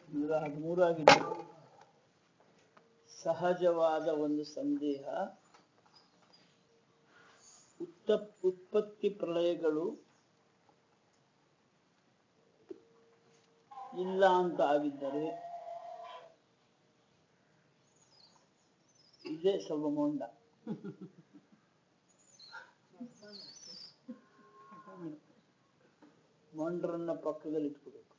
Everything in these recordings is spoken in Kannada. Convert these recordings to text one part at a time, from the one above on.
ನೂರ ಹದಿಮೂರು ಆಗಿದೆ ಸಹಜವಾದ ಒಂದು ಸಂದೇಹ ಉತ್ತ ಉತ್ಪತ್ತಿ ಪ್ರಳಯಗಳು ಇಲ್ಲ ಅಂತ ಆಗಿದ್ದರೆ ಇದೇ ಸ್ವಲ್ಪ ಮೊಂಡ ಮೊಂಡ್ರನ್ನ ಪಕ್ಕದಲ್ಲಿ ಇಟ್ಕೋಬೇಕು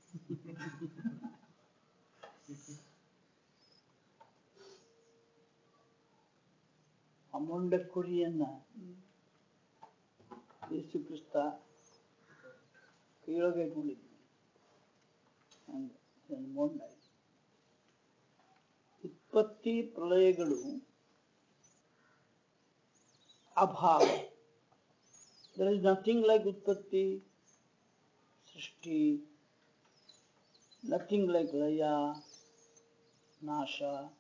ಆ ಮೊಂಡ ಕುರಿಯನ್ನ ಯೇಸು ಕ್ರಿಸ್ತ ಕೈಯೊಳಗೆ ಇಟ್ಕೊಂಡಿದ್ವಿ ಹಂಗೆ ಒಂದು ಮೊಂಡ ಇದೆ. ಉತ್ಪತ್ತಿ ಪ್ರಳಯಗಳು ಅಭಾವ ದರ್ ಇಸ್ ನಥಿಂಗ್ ಲೈಕ್ ಉತ್ಪತ್ತಿ ಸೃಷ್ಟಿ ನಥಿಂಗ್ ಲೈಕ್ ಲಯ ನಾಶ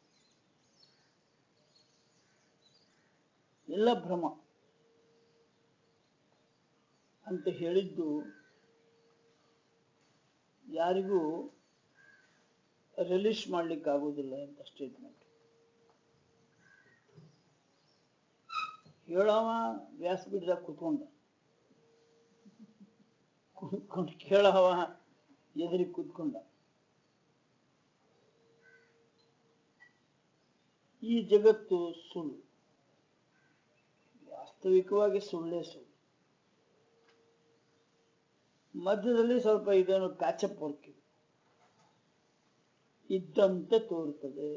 ಎಲ್ಲ ಭ್ರಮ ಅಂತ ಹೇಳಿದ್ದು ಯಾರಿಗೂ ರಿಲೀಸ್ ಮಾಡ್ಲಿಕ್ಕೆ ಆಗುದಿಲ್ಲ ಅಂತ ಸ್ಟೇಟ್ಮೆಂಟ್ ಹೇಳವ ವ್ಯಾಸಪೀಠದಾಗ ಕೂತ್ಕೊಂಡ ಕೂತ್ಕೊಂಡು ಕೇಳವ ಎದುರಿಗೆ ಕೂತ್ಕೊಂಡ ಈ ಜಗತ್ತು ಸುಳ್ಳು ವಾಸ್ತವಿಕವಾಗಿ ಸುಳ್ಳೇ ಸುಳ್ಳು ಮಧ್ಯದಲ್ಲಿ ಸ್ವಲ್ಪ ಇದನ್ನು ಪ್ಯಾಚಪ್ ವರ್ಕ್ ಇದೆ ಇದ್ದಂತೆ ತೋರುತ್ತದೆ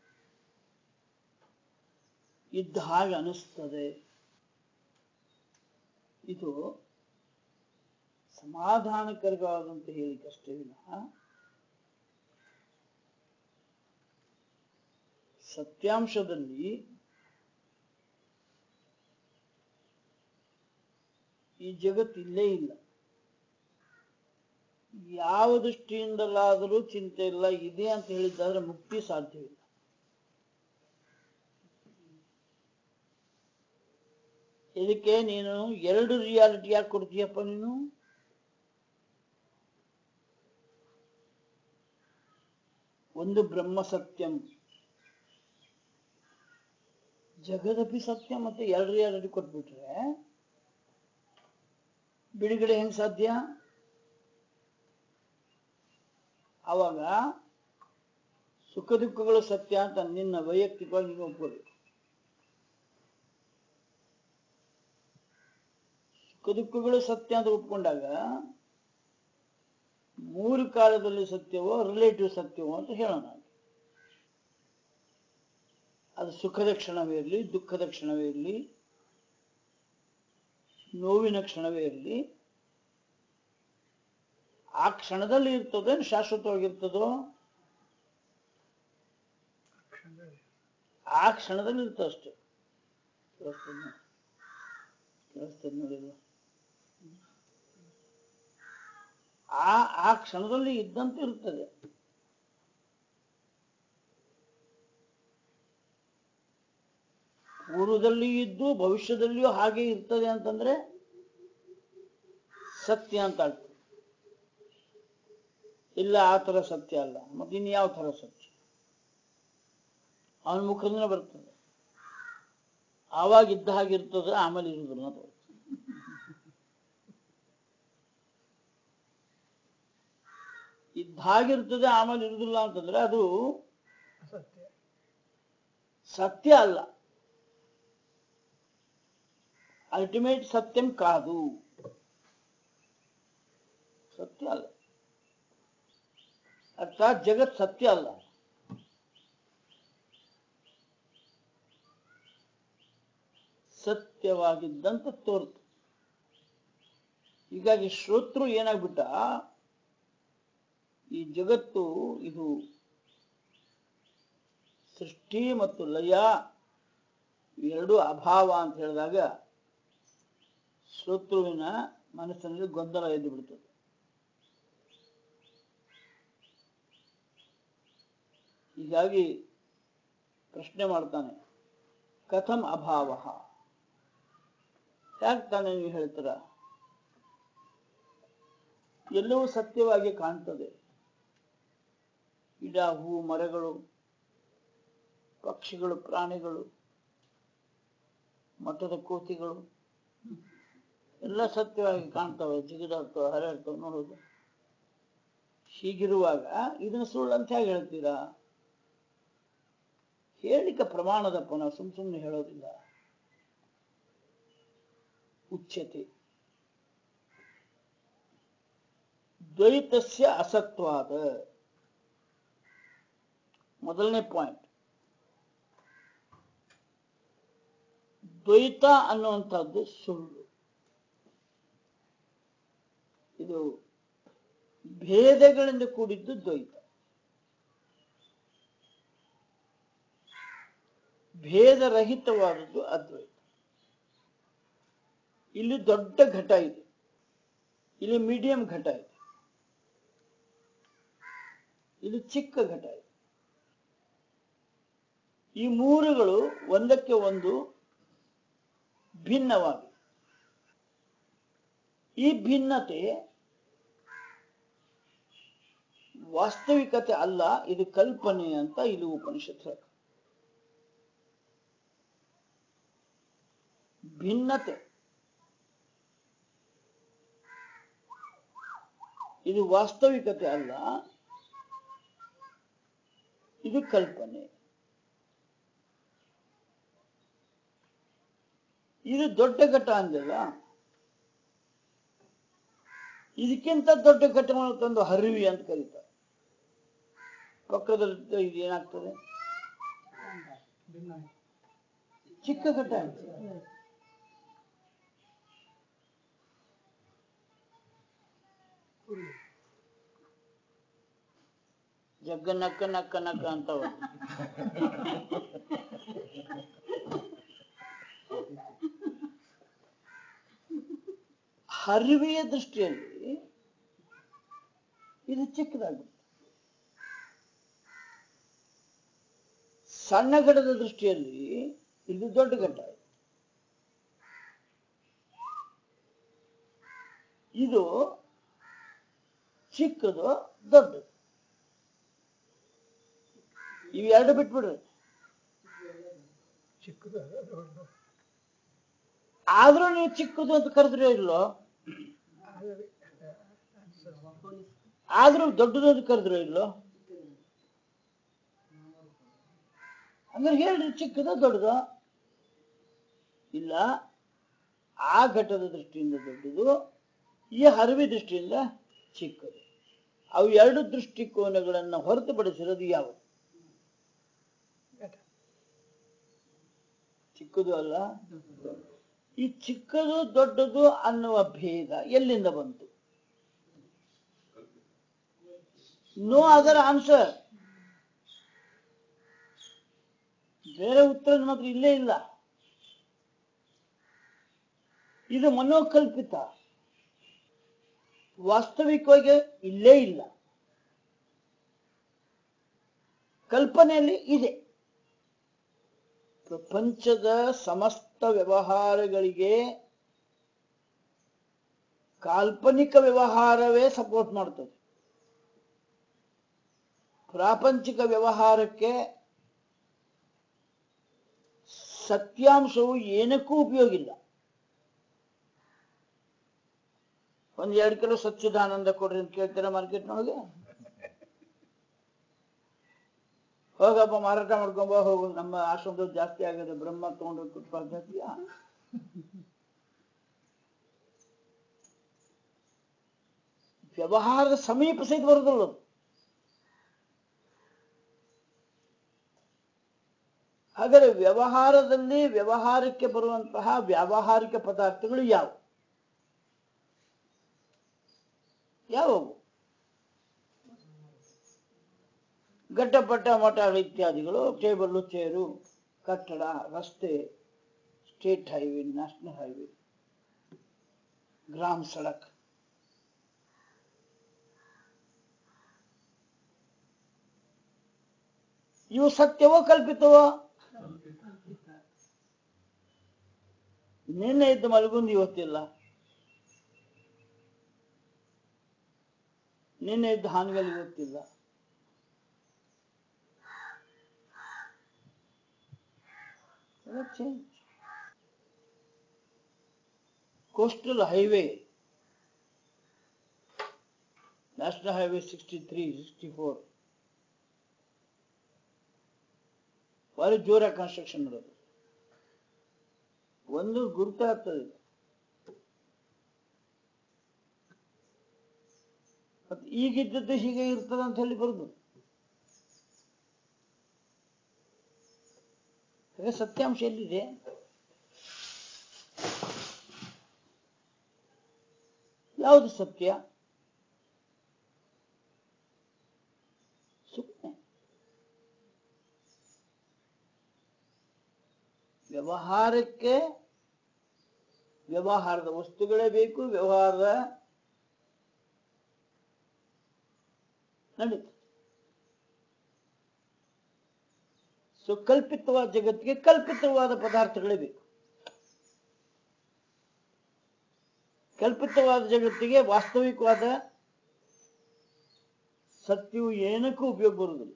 ಇದ್ದ ಹಾಗೆ ಅನಿಸ್ತದೆ ಇದು ಸಮಾಧಾನಕರವಾದಂತ ಹೇಳಿಕಷ್ಟೇ ವಿನಃ ಸತ್ಯಾಂಶದಲ್ಲಿ ಈ ಜಗತ್ತು ಇಲ್ಲೇ ಇಲ್ಲ ಯಾವ ದೃಷ್ಟಿಯಿಂದಲಾದರೂ ಚಿಂತೆ ಇಲ್ಲ ಇದೆ ಅಂತ ಹೇಳಿದ್ದಾದ್ರೆ ಮುಕ್ತಿ ಸಾಧ್ಯವಿಲ್ಲ ಇದಕ್ಕೆ ನೀನು ಎರಡು ರಿಯಾಲಿಟಿ ಯಾಕೆ ಕೊಡ್ತೀಯಪ್ಪ ನೀನು ಒಂದು ಬ್ರಹ್ಮ ಸತ್ಯಂ ಜಗದಪಿ ಸತ್ಯ ಮತ್ತೆ ಎರಡು ರಿಯಾಲಿಟಿ ಕೊಟ್ಬಿಟ್ರೆ ಬಿಡುಗಡೆ ಹೆಂಗ್ ಸಾಧ್ಯ ಆವಾಗ ಸುಖ ದುಃಖಗಳು ಸತ್ಯ ಅಂತ ನಿನ್ನ ವೈಯಕ್ತಿಕವಾಗಿ ನೀನು ಒಪ್ಕೋಬೇಕು ಸುಖ ದುಃಖಗಳು ಸತ್ಯ ಅಂತ ಒಪ್ಕೊಂಡಾಗ ಮೂರು ಕಾಲದಲ್ಲಿ ಸತ್ಯವೋ ರಿಲೇಟಿವ್ ಸತ್ಯವೋ ಅಂತ ಹೇಳೋಣ ಅದು ಸುಖದ ಕ್ಷಣವೇ ಇರಲಿ ದುಃಖದ ಕ್ಷಣವೇ ಇರಲಿ ನೋವಿನ ಕ್ಷಣವೇ ಇರಲಿ ಆ ಕ್ಷಣದಲ್ಲಿ ಇರ್ತದೆ ಶಾಶ್ವತವಾಗಿರ್ತದೋ ಆ ಕ್ಷಣದಲ್ಲಿ ಇರ್ತದೆ ಅಷ್ಟೇ ಕೇಳಿಸ್ತದೆ ಕೇಳಿಸ್ತದೆ ನೋಡಿಲ್ಲ ಆ ಆ ಕ್ಷಣದಲ್ಲಿ ಇದ್ದಂತೆ ಇರ್ತದೆ ಪೂರ್ವದಲ್ಲಿಯೂ ಇದ್ದು ಭವಿಷ್ಯದಲ್ಲಿಯೂ ಹಾಗೆ ಇರ್ತದೆ ಅಂತಂದ್ರೆ ಸತ್ಯ ಅಂತ ಆಗ್ತದೆ ಇಲ್ಲ ಆ ತರ ಸತ್ಯ ಅಲ್ಲ ಮತ್ತೆ ಇನ್ ಯಾವ ತರ ಸತ್ಯ ಅವನ ಮುಖದಿಂದ ಬರ್ತದೆ ಆವಾಗ ಇದ್ದ ಹಾಗೆ ಇರ್ತದೆ ಆಮೇಲೆ ಇರುವುದಿಲ್ಲ ಅಂತ ಬರ್ತದೆ. ಇದ್ದ ಹಾಗಿರ್ತದೆ ಆಮೇಲೆ ಇರುವುದಿಲ್ಲ ಅಂತಂದ್ರೆ ಅದು ಸತ್ಯ ಸತ್ಯ ಅಲ್ಲ ಅಲ್ಟಿಮೇಟ್ ಸತ್ಯಂ ಕಾದು ಸತ್ಯ ಅಲ್ಲ ಅರ್ಥಾತ್ ಜಗತ್ ಸತ್ಯ ಅಲ್ಲ ಸತ್ಯವಾಗಿದ್ದಂತೆ ತೋರ್ತು ಹೀಗಾಗಿ ಶ್ರೋತೃ ಏನಾಗ್ಬಿಟ್ಟ ಈ ಜಗತ್ತು ಇದು ಸೃಷ್ಟಿ ಮತ್ತು ಲಯ ಎರಡು ಅಭಾವ ಅಂತ ಹೇಳಿದಾಗ ಶ್ರೋತೃವಿನ ಮನಸ್ಸಿನಲ್ಲಿ ಗೊಂದಲ ಎದ್ದು ಬಿಡ್ತದೆ ಹೀಗಾಗಿ ಪ್ರಶ್ನೆ ಮಾಡ್ತಾನೆ ಕಥಂ ಅಭಾವ ಯಾಕೆ ತಾನೇ ನೀವು ಹೇಳ್ತೀರ ಎಲ್ಲವೂ ಸತ್ಯವಾಗಿ ಕಾಣ್ತದೆ ಗಿಡ ಹೂ ಮರಗಳು ಪಕ್ಷಿಗಳು ಪ್ರಾಣಿಗಳು ಮಠದ ಕೋತಿಗಳು ಎಲ್ಲ ಸತ್ಯವಾಗಿ ಕಾಣ್ತವೆ ಜಿಗಿದಾಡ್ತವೆ ಹರಡ್ತವೆ ನೋಡೋದು ಹೀಗಿರುವಾಗ ಇದನ್ನ ಸುಳ್ಳು ಅಂತ ಹೇಗೆ ಹೇಳ್ತೀರಾ ಹೇಳಿಕ ಪ್ರಮಾಣದಪ್ಪ ನಾವು ಸುಮ್ ಸುಮ್ಮನೆ ಹೇಳೋದಿಲ್ಲ ಉಚ್ಯತೆ ದ್ವೈತಸ್ಯ ಅಸತ್ವಾದ ಮೊದಲನೇ ಪಾಯಿಂಟ್ ದ್ವೈತ ಅನ್ನುವಂಥದ್ದು ಸುಳ್ಳು ಇದು ಭೇದಗಳಿಂದ ಕೂಡಿದ್ದು ದ್ವೈತ ಭೇದರಹಿತವಾದದ್ದು ಅದ್ವೈತ ಇಲ್ಲಿ ದೊಡ್ಡ ಘಟ ಇದೆ ಇಲ್ಲಿ ಮೀಡಿಯಂ ಘಟ ಇದೆ ಇಲ್ಲಿ ಚಿಕ್ಕ ಘಟ ಇದೆ ಈ ಮೂರುಗಳು ಒಂದಕ್ಕೆ ಒಂದು ಭಿನ್ನವಾಗಿ ಈ ಭಿನ್ನತೆ ವಾಸ್ತವಿಕತೆ ಅಲ್ಲ ಇದು ಕಲ್ಪನೆ ಅಂತ ಇಲ್ಲಿ ಉಪನಿಷತ್ ಹೇಳ್ತದೆ. ಭಿನ್ನತೆ ಇದು ವಾಸ್ತವಿಕತೆ ಅಲ್ಲ ಇದು ಕಲ್ಪನೆ ಇದು ದೊಡ್ಡ ಘಟ ಅಂದಲ್ಲ ಇದಕ್ಕಿಂತ ದೊಡ್ಡ ಘಟವನ್ನು ತಂದು ಹರಿವಿ ಅಂತ ಕರೀತಾರೆ ಪಕ್ಕದಲ್ಲಿ ಇದು ಏನಾಗ್ತದೆ ಚಿಕ್ಕ ಘಟ ಆಗ್ತದೆ. ಜಗ್ಗ ನಕ್ಕ ನಕ್ಕ ನಕ್ಕ ಅಂತವ ಹರಿವೆಯ ದೃಷ್ಟಿಯಲ್ಲಿ ಇದು ಚಿಕ್ಕದಾಗುತ್ತೆ ಸಣ್ಣ ಘಟದ ದೃಷ್ಟಿಯಲ್ಲಿ ಇದು ದೊಡ್ಡ ಘಟ ಇದು ಚಿಕ್ಕದು ದೊಡ್ಡದು ಇವೆರಡು ಬಿಟ್ಬಿಡ್ರಿ ಆದ್ರೂ ನೀವು ಚಿಕ್ಕದು ಅಂತ ಕರೆದ್ರೆ ಇಲ್ಲೋ ಆದ್ರೂ ದೊಡ್ಡದು ಅಂತ ಕರೆದ್ರೆ ಇಲ್ಲೋ ಅಂದ್ರೆ ಹೇಳ್ರಿ ಚಿಕ್ಕದ ದೊಡ್ಡದ ಇಲ್ಲ ಆ ಘಟದ ದೃಷ್ಟಿಯಿಂದ ದೊಡ್ಡದು ಈ ಹರವಿ ದೃಷ್ಟಿಯಿಂದ ಚಿಕ್ಕದು ಅವು ಎರಡು ದೃಷ್ಟಿಕೋನಗಳನ್ನು ಹೊರತುಪಡಿಸಿರೋದು ಯಾವುದು ಚಿಕ್ಕದು ಅಲ್ಲ ಈ ಚಿಕ್ಕದು ದೊಡ್ಡದು ಅನ್ನುವ ಭೇದ ಎಲ್ಲಿಂದ ಬಂತು ನೋ ಅದರ್ ಆನ್ಸರ್ ಬೇರೆ ಉತ್ತರ ಮಾತ್ರ ಇಲ್ಲೇ ಇಲ್ಲ ಇದು ಮನೋಕಲ್ಪಿತ ವಾಸ್ತವಿಕವಾಗಿ ಇಲ್ಲೇ ಇಲ್ಲ ಕಲ್ಪನೆಯಲ್ಲಿ ಇದೆ ಪ್ರಪಂಚದ ಸಮಸ್ತ ವ್ಯವಹಾರಗಳಿಗೆ ಕಾಲ್ಪನಿಕ ವ್ಯವಹಾರವೇ ಸಪೋರ್ಟ್ ಮಾಡ್ತದೆ ಪ್ರಾಪಂಚಿಕ ವ್ಯವಹಾರಕ್ಕೆ ಸತ್ಯಾಂಶವು ಏನಕ್ಕೂ ಉಪಯೋಗ ಇಲ್ಲ ಒಂದ್ ಎರಡು ಕಿಲೋ ಸಚ್ಚಿದಾನಂದ ಕೊಡ್ರಿ ಅಂತ ಕೇಳ್ತೀರಾ ಮಾರ್ಕೆಟ್ನೊಳಗೆ ಹೋಗಪ್ಪ ಮಾರಾಟ ಮಾಡ್ಕೊಂಬ ಹೋಗು ನಮ್ಮ ಆಶ್ರಮದಲ್ಲಿ ಜಾಸ್ತಿ ಆಗಿದೆ ಬ್ರಹ್ಮ ತಗೊಂಡು ಕುಟ್ಪಾಕ್ ಜಾಸ್ತಿಯಾ ವ್ಯವಹಾರದ ಸಮೀಪ ಸಹಿತ ಬರೋದಿಲ್ಲ ಅದು. ಹಾಗಾದ್ರೆ ವ್ಯವಹಾರದಲ್ಲಿ ವ್ಯವಹಾರಕ್ಕೆ ಬರುವಂತಹ ವ್ಯಾವಹಾರಿಕ ಪದಾರ್ಥಗಳು ಯಾವುವು ಯಾವುವು ಘಟ್ಟಪಟ್ಟ ಮಠ ಇತ್ಯಾದಿಗಳು ಟೇಬಲ್ ಚೇರು ಕಟ್ಟಡ ರಸ್ತೆ state highway national highway Gram Sadak ಇವು ಸತ್ಯವೋ ಕಲ್ಪಿತವೋ ನಿನ್ನೆ ಇದ್ದ ಮಲಗುಂದು ಇವತ್ತಿಲ್ಲ ನಿನ್ನೆ ಇದ್ದ ಹಾನಗಲ್ ಇವತ್ತಿಲ್ಲ change coastal highway national highway sixty three sixty four ಭಾರಿ ಜೋರಾಗಿ ಕನ್ಸ್ಟ್ರಕ್ಷನ್ ಮಾಡೋದು ಒಂದು ಗುರುತಾಗ್ತದೆ ಮತ್ತೆ ಈಗಿದ್ದದ್ದು ಹೀಗೆ ಇರ್ತದೆ ಅಂತ ಹೇಳಿ ಬರುದು ಹಾಗೆ ಸತ್ಯಾಂಶ ಎಲ್ಲಿದೆ ಯಾವುದು ಸತ್ಯ ಸುಮ್ಮನೆ ವ್ಯವಹಾರಕ್ಕೆ ವ್ಯವಹಾರದ ವಸ್ತುಗಳೇ ಬೇಕು ವ್ಯವಹಾರದ ನಡೀತದೆ ಸೊ ಕಲ್ಪಿತವಾದ ಜಗತ್ತಿಗೆ ಕಲ್ಪಿತವಾದ ಪದಾರ್ಥಗಳೇ ಬೇಕು ಕಲ್ಪಿತವಾದ ಜಗತ್ತಿಗೆ ವಾಸ್ತವಿಕವಾದ ಸತ್ಯವು ಏನಕ್ಕೂ ಉಪಯೋಗ ಬರುವುದಿಲ್ಲ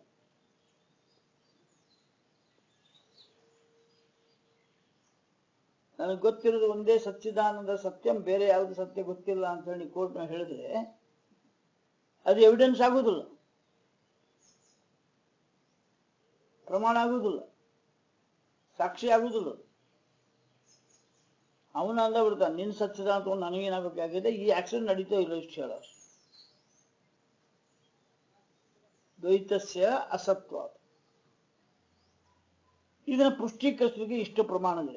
ನನಗೆ ಗೊತ್ತಿರೋದು ಒಂದೇ ಸಚ್ಚಿದಾನಂದ ಸತ್ಯಂ ಬೇರೆ ಯಾವುದು ಸತ್ಯ ಗೊತ್ತಿಲ್ಲ ಅಂತ ಹೇಳಿ ಕೋರ್ಟ್ ಹೇಳಿದ್ರೆ ಅದು ಎವಿಡೆನ್ಸ್ ಆಗುವುದಿಲ್ಲ ಪ್ರಮಾಣ ಆಗುವುದಿಲ್ಲ ಸಾಕ್ಷಿ ಆಗುವುದಿಲ್ಲ ಅವನ ಅಂದ ಬಿಡ್ತಾನೆ ನಿನ್ ಸಚ್ಚಿದಾನಂದ ತಗೊಂಡು ನನಗೇನಾಗಬೇಕಾಗಿದೆ ಈ ಆಕ್ಸಿಡೆಂಟ್ ನಡೀತಾ ಇಲ್ಲ ಇಷ್ಟು ಹೇಳ ದ್ವೈತಸ್ಯ ಅಸತ್ವ ಇದನ್ನ ಪುಷ್ಟೀಕರಿಸಲಿಕ್ಕೆ ಇಷ್ಟು ಪ್ರಮಾಣಗಳಿವೆ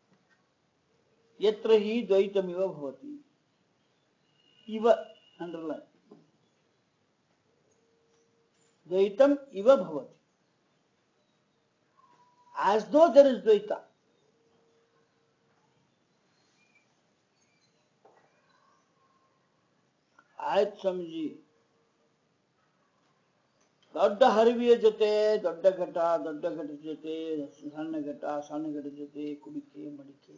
ಯತ್ರ ಹಿ ದ್ವೈತಮಿವ ಭವತಿ ಇವ ಅಂಡರ್ಲೈನ್ ದ್ವೈತಂ ಇವ ಭವತಿ ಆಸ್ ದೋ ದರ್ ಇಸ್ ದ್ವೈತ ಆಯ್ತು ಸ್ವಾಮೀಜಿ ದೊಡ್ಡ ಹರಿವಿಯ ಜೊತೆ ದೊಡ್ಡ ಘಟ ದೊಡ್ಡ ಘಟದ ಜೊತೆ ಸಣ್ಣ ಘಟ ಸಣ್ಣ ಘಟದ ಜೊತೆ ಕುಡಿಕೆ ಮಡಿಕೆ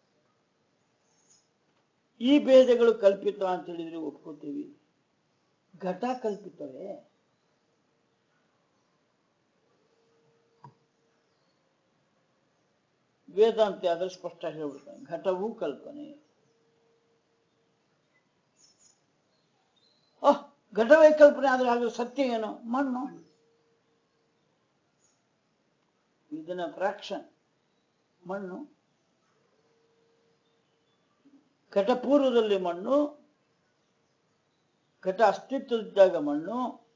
ಈ ಭೇದಗಳು ಕಲ್ಪಿತ ಅಂತ ಹೇಳಿದ್ರೆ ಒಪ್ಕೋತೀವಿ ಘಟ ಕಲ್ಪಿತವೇ ವೇದಾಂತಿ ಆದ್ರೆ ಸ್ಪಷ್ಟ ಹೇಳ್ಬಿಡ್ತಾನೆ ಘಟವೂ ಕಲ್ಪನೆ ಓಹ್ ಘಟವೇ ಕಲ್ಪನೆ ಆದ್ರೆ ಹಾಗೆ ಸತ್ಯ ಏನು ಮಣ್ಣು ಇದನ್ನ ಫ್ರಾಕ್ಷನ್ ಮಣ್ಣು ಘಟಪೂರ್ವದಲ್ಲಿ ಮಣ್ಣು ಘಟ ಅಸ್ತಿತ್ವದಿದ್ದಾಗ ಮಣ್ಣು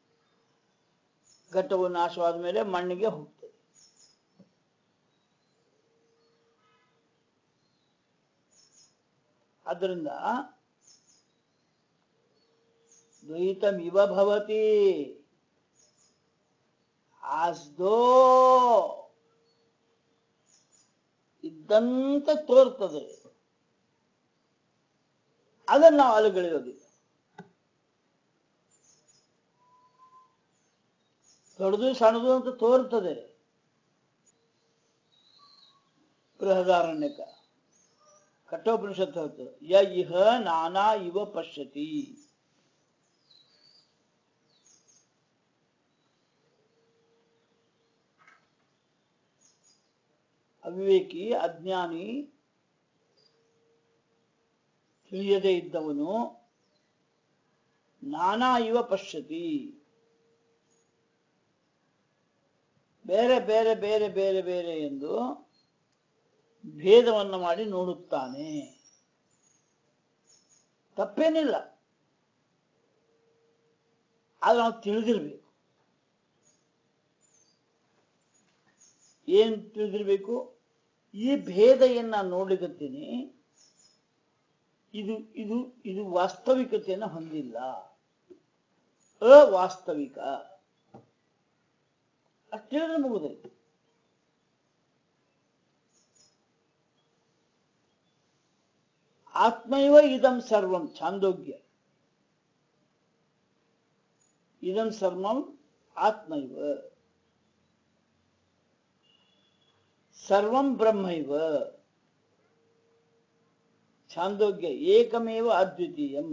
ಘಟವು ನಾಶವಾದ ಮೇಲೆ ಮಣ್ಣಿಗೆ ಹೋಗ್ತದೆ ಆದ್ದರಿಂದ ದ್ವೈತಮಿವ ಭವತಿ ಆಸ್ದೋ ಇದ್ದಂತೆ ತೋರ್ತದೆ ಅದನ್ನು ನಾವು ಅಲುಗಳೆಯೋದಿಲ್ಲ ದೊಡ್ಡದು ಸಣ್ಣದು ಅಂತ ತೋರ್ತದೆ ಬೃಹದಾರಣ್ಯಕ ಕಠೋಪನಿಷತ್ತು ಹೇಳ್ತದೆ ಯ ಇಹ ನಾನಾ ಇವ ಪಶ್ಯತಿ ಅವಿವೇಕಿ ಅಜ್ಞಾನಿ ತಿಳಿಯದೇ ಇದ್ದವನು ನಾನಾ ಇವ ಪಶ್ಯತಿ ಬೇರೆ ಬೇರೆ ಬೇರೆ ಬೇರೆ ಬೇರೆ ಎಂದು ಭೇದವನ್ನು ಮಾಡಿ ನೋಡುತ್ತಾನೆ ತಪ್ಪೇನಿಲ್ಲ ಆದ್ರೆ ನಾವು ತಿಳಿದಿರ್ಬೇಕು ಏನ್ ತಿಳಿದಿರ್ಬೇಕು ಈ ಭೇದ ಏನ್ ನಾನು ನೋಡ್ಲಿಕತ್ತೀನಿ ಇದು ಇದು ಇದು ವಾಸ್ತವಿಕತೆಯನ್ನು ಹೊಂದಿಲ್ಲ ಅವಾಸ್ತವಿಕ ಅಷ್ಟು ಹೇಳಿದ್ರೆ ಮುಗುದೈತಿ ಆತ್ಮೈವ ಇದಂ ಸರ್ವಂ ಛಾಂದೋಗ್ಯ ಇದಂ ಸರ್ವಂ ಆತ್ಮೈವ ಸರ್ವಂ ಬ್ರಹ್ಮೈವ ಛಾಂದೋಗ್ಯ ಏಕಮೇವ ಅದ್ವಿತೀಯಂ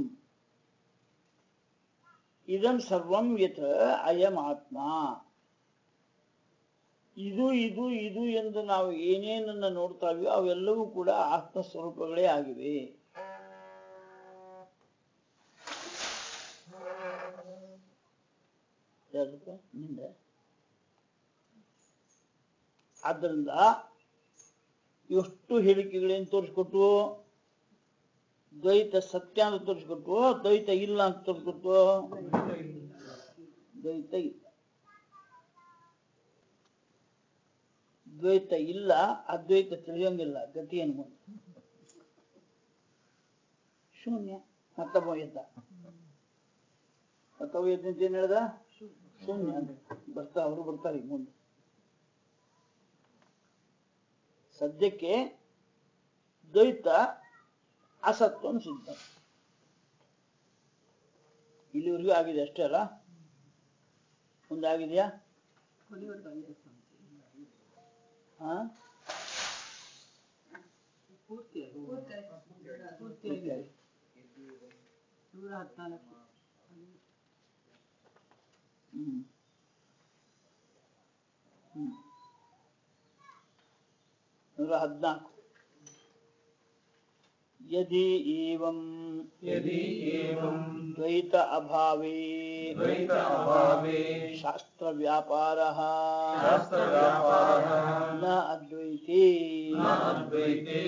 ಇದಂ ಸರ್ವಂ ಯತ್ ಅಯಂ ಆತ್ಮ ಇದು ಇದು ಇದು ಎಂದು ನಾವು ಏನೇನನ್ನ ನೋಡ್ತಾವೆಯೋ ಅವೆಲ್ಲವೂ ಕೂಡ ಆತ್ಮ ಸ್ವರೂಪಗಳೇ ಆಗಿವೆ ಯಾವ್ದಪ್ಪ? ನಿಂದ ಆದ್ದರಿಂದ ಎಷ್ಟು ಹೇಳಿಕೆಗಳೇನು ತೋರಿಸ್ಕೊಟ್ಟು ದ್ವೈತ ಸತ್ಯ ಅಂತ ತೋರಿಸ್ಕೊಟ್ಟು ದ್ವೈತ ಇಲ್ಲ ಅಂತ ತೋರಿಸ್ಕೊಟ್ಟು ದ್ವೈತ ಇಲ್ಲ ದ್ವೈತ ಇಲ್ಲ ಅದ್ವೈತ ತಿಳಿಯಂಗಿಲ್ಲ ಗತಿ ಏನು ಮುಂದೆ ಶೂನ್ಯ ಮತ್ತೊಬ್ಬ ಎದ್ದ ಮತ್ತೊಬ್ಬ ಎದ್ದ ಅಂತ ಏನ್ ಹೇಳ್ದ ಶೂನ್ಯ ಅಂತ. ಬರ್ತಾ ಅವರು ಬರ್ತಾರೆ ಈಗ ಮುಂದೆ ಸದ್ಯಕ್ಕೆ ದ್ವೈತ ಅಸತ್ವ ಸಿದ್ಧ ಇಲ್ಲಿವರೆಗೂ ಆಗಿದೆ ಅಷ್ಟೇ ಅಲ್ಲ ಮುಂದೆ ಆಗಿದೆಯಾ ಹಾ ನೂರ ಹದಿನಾಲ್ಕು ಹ್ಮ್ ಹ್ಮ್ ನೂರ ಹದಿನಾಲ್ಕು ಯದಿ ಏವಂ यदि एवं ದ್ವೈತ ಅಭಾವೇ द्वैत अभावे ಶಾಸ್ತ್ರ ವ್ಯಾಪಾರ शास्त्रव्यापारः ನ ಅದ್ವೈತೇ न अद्वैते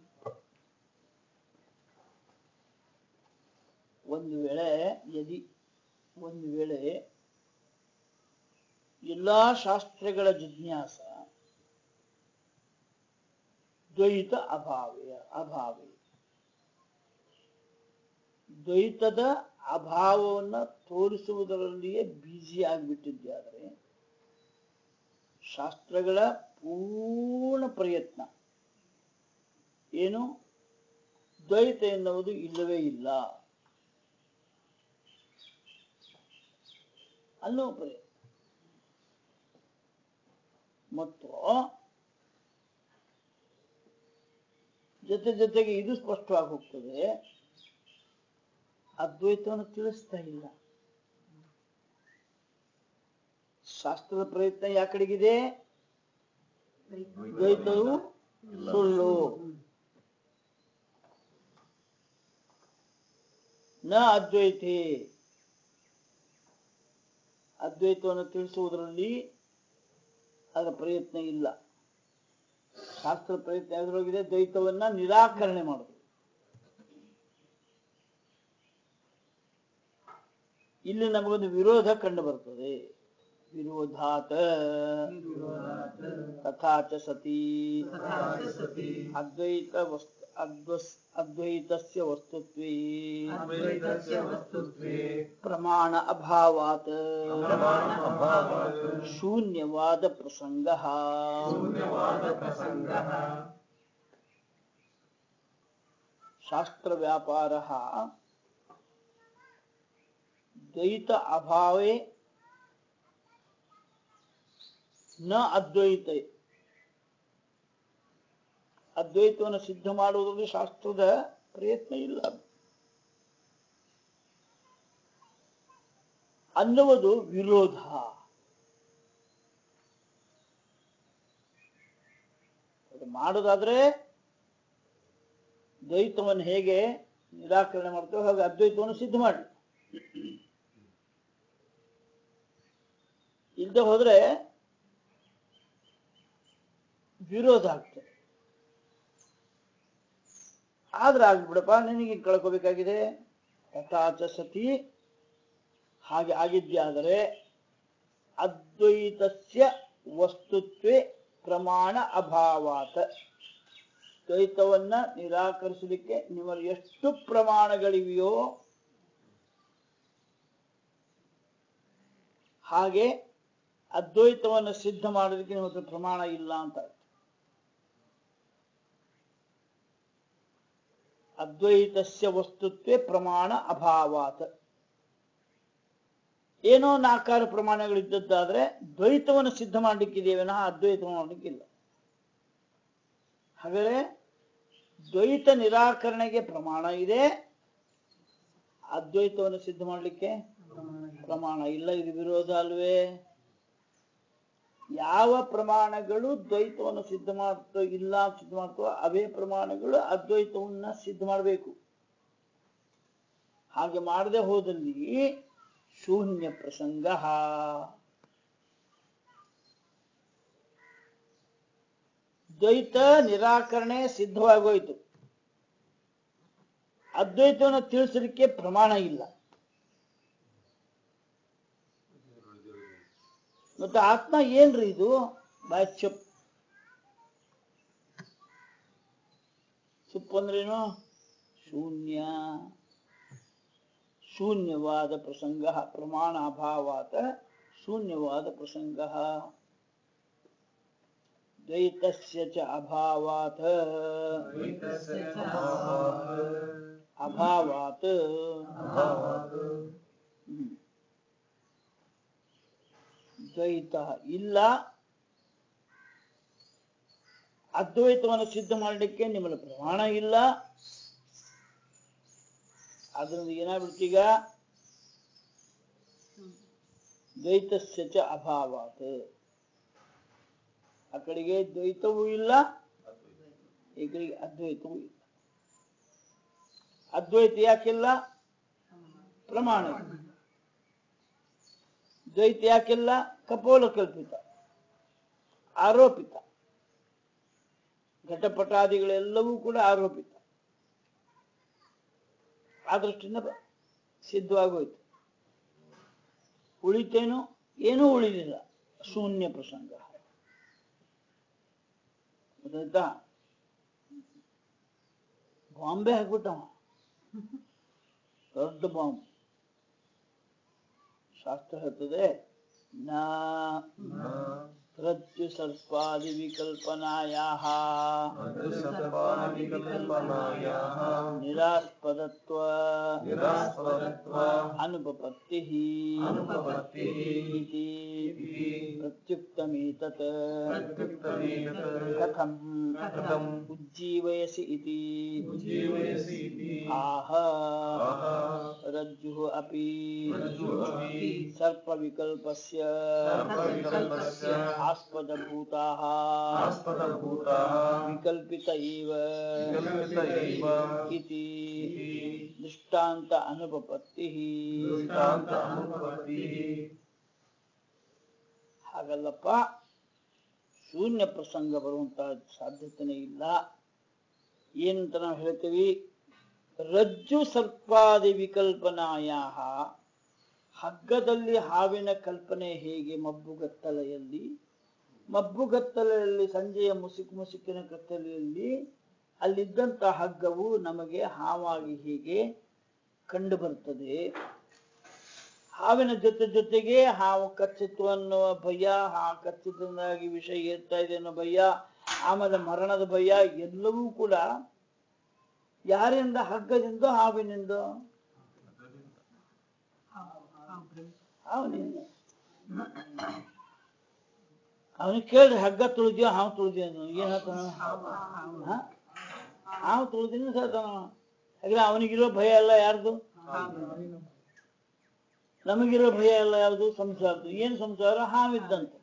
ಒಂದು ವೇಳೆ ಯದಿ ಒಂದು ವೇಳೆ ಎಲ್ಲಾ ಶಾಸ್ತ್ರಗಳ ಜಿಜ್ಞಾಸ ದ್ವೈತ ಅಭಾವೇ ಅಭಾವೇ ದ್ವೈತದ ಅಭಾವವನ್ನು ತೋರಿಸುವುದರಲ್ಲಿಯೇ ಬ್ಯುಸಿ ಆಗಿಬಿಟ್ಟಿದ್ದೆ ಆದರೆ ಶಾಸ್ತ್ರಗಳ ಪೂರ್ಣ ಪ್ರಯತ್ನ ಏನು ದ್ವೈತ ಎನ್ನುವುದು ಇಲ್ಲವೇ ಇಲ್ಲ ಅನ್ನುವ ಪ್ರಯತ್ನ ಮತ್ತು ಜೊತೆ ಜೊತೆಗೆ ಇದು ಸ್ಪಷ್ಟವಾಗಿ ಹೋಗ್ತದೆ ಅದ್ವೈತವನ್ನು ತಿಳಿಸ್ತಾ ಇಲ್ಲ ಶಾಸ್ತ್ರದ ಪ್ರಯತ್ನ ಯಾ ಕಡೆಗಿದೆ ದ್ವೈತವು ಸುಳ್ಳು ನ ಅದ್ವೈತೆ ಅದ್ವೈತವನ್ನು ತಿಳಿಸುವುದರಲ್ಲಿ ಅದರ ಪ್ರಯತ್ನ ಇಲ್ಲ ಶಾಸ್ತ್ರ ಪ್ರಯತ್ನ ಯಾವ್ದ್ರೊಳಗಿದೆ ದ್ವೈತವನ್ನ ನಿರಾಕರಣೆ ಮಾಡುದು ಇಲ್ಲಿ ನಮಗೊಂದು ವಿರೋಧ ಕಂಡು ಬರ್ತದೆ ವಿರೋಧಾತ ತಥಾ ಚ ಸತಿ तथा च सति ಅದ್ವೈತ ವಸ್ತು ಅದ್ವಸ್ ಅದ್ವೈತಸ್ಯ ವಸ್ತುತ್ವೇ अद्वैतस्य वस्तुत्वे ಪ್ರಮಾಣ ಅಭಾವಾತ್ प्रमाणमभावात् ಶೂನ್ಯವಾದ ಪ್ರಸಂಗ शून्यवादप्रसङ्गः ಶಾಸ್ತ್ರ ವ್ಯಾಪಾರ ದ್ವೈತ ಅಭಾವೇ ನ ಅದ್ವೈತ ಅದ್ವೈತವನ್ನು ಸಿದ್ಧ ಮಾಡುವುದರಲ್ಲಿ ಶಾಸ್ತ್ರದ ಪ್ರಯತ್ನ ಇಲ್ಲ ಅನ್ನುವುದು ವಿರೋಧ ಅದು ಮಾಡೋದಾದ್ರೆ ದ್ವೈತವನ್ನು ಹೇಗೆ ನಿರಾಕರಣೆ ಮಾಡ್ತೇವೆ ಹಾಗೆ ಅದ್ವೈತವನ್ನು ಸಿದ್ಧ ಮಾಡಿ ಇಲ್ಲದೆ ಹೋದ್ರೆ ವಿರೋಧ ಆಗ್ತದೆ ಆದ್ರೆ ಆಗ್ಬಿಡಪ್ಪ ನಿನಗೆ ಕಳ್ಕೋಬೇಕಾಗಿದೆ ಯಥಾಚ ಸತಿ ಹಾಗೆ ಆಗಿದ್ಯಾದರೆ ಅದ್ವೈತಸ್ಯ ವಸ್ತುತ್ವೇ ಪ್ರಮಾಣ ಅಭಾವಾತ ದ್ವೈತವನ್ನ ನಿರಾಕರಿಸಲಿಕ್ಕೆ ನಿಮ್ಮಲ್ಲಿ ಎಷ್ಟು ಪ್ರಮಾಣಗಳಿವೆಯೋ ಹಾಗೆ ಅದ್ವೈತವನ್ನು ಸಿದ್ಧ ಮಾಡೋದಕ್ಕೆ ನಿಮ್ಮ ಹತ್ರ ಪ್ರಮಾಣ ಇಲ್ಲ ಅಂತ ಅರ್ಥ. ಅದ್ವೈತಸ್ಯ ವಸ್ತುತ್ವೇ ಪ್ರಮಾಣ ಅಭಾವಾತ್ ಏನೋ ನಾಲ್ಕಾರು ಪ್ರಮಾಣಗಳಿದ್ದದ್ದಾದ್ರೆ ದ್ವೈತವನ್ನು ಸಿದ್ಧ ಮಾಡಲಿಕ್ಕಿದೆಯೇ ವಿನಃ ಅದ್ವೈತವನ್ನು ಮಾಡಲಿಕ್ಕಿಲ್ಲ ಹಾಗಾದ್ರೆ ದ್ವೈತ ನಿರಾಕರಣೆಗೆ ಪ್ರಮಾಣ ಇದೆ ಅದ್ವೈತವನ್ನು ಸಿದ್ಧ ಮಾಡಲಿಕ್ಕೆ ಪ್ರಮಾಣ ಇಲ್ಲ ಇದು ವಿರೋಧ ಅಲ್ವೇ ಯಾವ ಪ್ರಮಾಣಗಳು ದ್ವೈತವನ್ನು ಸಿದ್ಧ ಮಾಡ್ತೋ ಇಲ್ಲ ಅಂತ ಸಿದ್ಧ ಮಾಡ್ತೋ ಅವೇ ಪ್ರಮಾಣಗಳು ಅದ್ವೈತವನ್ನ ಸಿದ್ಧ ಮಾಡಬೇಕು ಹಾಗೆ ಮಾಡದೆ ಹೋದಲ್ಲಿ ಶೂನ್ಯ ಪ್ರಸಂಗ ದ್ವೈತ ನಿರಾಕರಣೆ ಸಿದ್ಧವಾಗೋಯ್ತು ಅದ್ವೈತವನ್ನು ತಿಳಿಸಲಿಕ್ಕೆ ಪ್ರಮಾಣ ಇಲ್ಲ ಮತ್ತೆ ಆತ್ಮ ಏನ್ರಿ ಇದು ಬಾಚ್ಯ ಸುಪ್ಪು ಅಂದ್ರೇನು ಶೂನ್ಯ ಶೂನ್ಯವಾದ ಪ್ರಸಂಗ ಪ್ರಮಾಣ ಅಭಾವಾತ ಶೂನ್ಯವಾದ ಪ್ರಸಂಗ ದ್ವೈತಸ್ಯ ಚ ಅಭಾವಾತ್ ದ್ವೈತಸ್ಯ ಚ ಅಭಾವಾತ್ ಅಭಾವಾತ್ ಅಭಾವಾತ್ ಹ್ಮ್. ದ್ವೈತ ಇಲ್ಲ ಅದ್ವೈತವನ್ನು ಸಿದ್ಧ ಮಾಡಲಿಕ್ಕೆ ನಿಮ್ಮಲ್ಲಿ ಪ್ರಮಾಣ ಇಲ್ಲ ಅದರಿಂದ ಏನಾಗ್ಬಿಡ್ತೀಗ ದ್ವೈತಸ್ಯ ಚ ಅಭಾವಾತ್ ಆ ಕಡೆಗೆ ದ್ವೈತವೂ ಇಲ್ಲ ಈ ಕಡೆಗೆ ಅದ್ವೈತವೂ ಇಲ್ಲ ಅದ್ವೈತ ಯಾಕಿಲ್ಲ ಪ್ರಮಾಣ ಇಲ್ಲ. ದ್ವೈತ ಯಾಕಿಲ್ಲ ಕಪೋಲ ಕಲ್ಪಿತ ಆರೋಪಿತ ಘಟಪಟಾದಿಗಳೆಲ್ಲವೂ ಕೂಡ ಆರೋಪಿತ ಆ ದೃಷ್ಟಿಯಿಂದ ಬ- ಸಿದ್ಧವಾಗೋಯ್ತು ಉಳಿತೇನು ಏನೂ ಉಳಿದಿಲ್ಲ ಶೂನ್ಯ ಪ್ರಸಂಗ ಗೊತ್ತಾಯ್ತಾ ಬಾಂಬೆ ಹಾಕ್ಬಿಟ್ಟವ ದೊಡ್ಡ ಬಾಂಬ್ ಶಾಸ್ತ್ರ ಹೇಳ್ತದೆ ನಾ ಪ್ರತ್ಯು ಸರ್ಪಾದಿ ವಿಕಲ್ಪನಾಯಾಹ ಮಧುಸರ್ಪಾದಿಕಲ್ಪನಾಯಾಃ ನಿರಾಸ್ಪದತ್ವ ನಿರಾಸ್ಪದತ್ವ ಅನುಪಪತ್ತಿ ಅನುಪಪತ್ತಿಃ ಇತಿ ಇತಿ ಪ್ರತ್ಯುಕ್ತಮೇತತ್ ಪ್ರತ್ಯುಕ್ತಮೇತತ್ ಕಥಂ ಕಥಂ ಉಜ್ಜೀವಯಸಿ ಇತಿ ಉಜ್ಜೀವಯಸಿ ಇತಿ ಆಹ ಆಹ ರಜ್ಜುಃ ಅಪಿ ರಜ್ಜುಃ ಅಪಿ ಸರ್ಪವಿಕಲ್ಪಸ್ಯ ಸರ್ಪವಿಕಲ್ಪಸ್ಯ ಆಸ್ಪದಭೂತಾः ಆಸ್ಪದಭೂತಾः ವಿಕಲ್ಪಿತ ಇವ ವಿಕಲ್ಪಿತ ಇವ ಇತಿ ಇತಿ ದೃಷ್ಟಾಂತ ಅನುಪಪತ್ತಿ ದೃಷ್ಟಾಂತ ಅನುಪಪತ್ತಿಃ ಹಾಗಲ್ಲಪ್ಪ ಶೂನ್ಯ ಪ್ರಸಂಗ ಬರುವಂತ ಸಾಧ್ಯತೆನೇ ಇಲ್ಲ ಏನಂತ ನಾವು ಹೇಳ್ತೀವಿ ರಜ್ಜು ಸರ್ಪಾದಿ ವಿಕಲ್ಪನಾಯ ಹಗ್ಗದಲ್ಲಿ ಹಾವಿನ ಕಲ್ಪನೆ ಹೇಗೆ ಮಬ್ಬುಗತ್ತಲೆಯಲ್ಲಿ ಮಬ್ಬುಗತ್ತಲೆಯಲ್ಲಿ ಸಂಜೆಯ ಮುಸುಕು ಮುಸುಕಿನ ಕತ್ತಲೆಯಲ್ಲಿ ಅಲ್ಲಿದ್ದಂತ ಹಗ್ಗವು ನಮಗೆ ಹಾವಾಗಿ ಹೇಗೆ ಕಂಡು ಬರ್ತದೆ ಹಾವಿನ ಜೊತೆ ಜೊತೆಗೆ ಹಾವು ಕಚ್ಚಿತು ಅನ್ನುವ ಭಯ ಹಾ ಕಚ್ಚಿದಿಂದಾಗಿ ವಿಷ ಏರ್ತಾ ಇದೆ ಅನ್ನೋ ಭಯ ಆಮೇಲೆ ಮರಣದ ಭಯ ಎಲ್ಲವೂ ಕೂಡ ಯಾರಿಂದ ಹಗ್ಗದಿಂದ ಹಾವಿನಿಂದ ಹಾವಿನಿಂದ ಅವನಿಗೆ ಕೇಳಿದ್ರೆ ಹಗ್ಗ ತುಳಿದ್ಯೋ ಹಾವು ತುಳಿದ್ಯೋ ಅನ್ನೋ ಏನ್ ಹೇಳ್ತಾನ ಹಾ? ಹಾವು ತುಳಿದಿನ ಹೇಳ್ತಾನ ಹಾಗೆ ಅವನಿಗಿರೋ ಭಯ ಎಲ್ಲ ಯಾರ್ದು ನಮಗಿರೋ ಭಯ ಎಲ್ಲ ಯಾವುದು ಸಂಸಾರದ್ದು ಏನ್ ಸಂಸಾರ ಹಾವಿದ್ದಂತೆ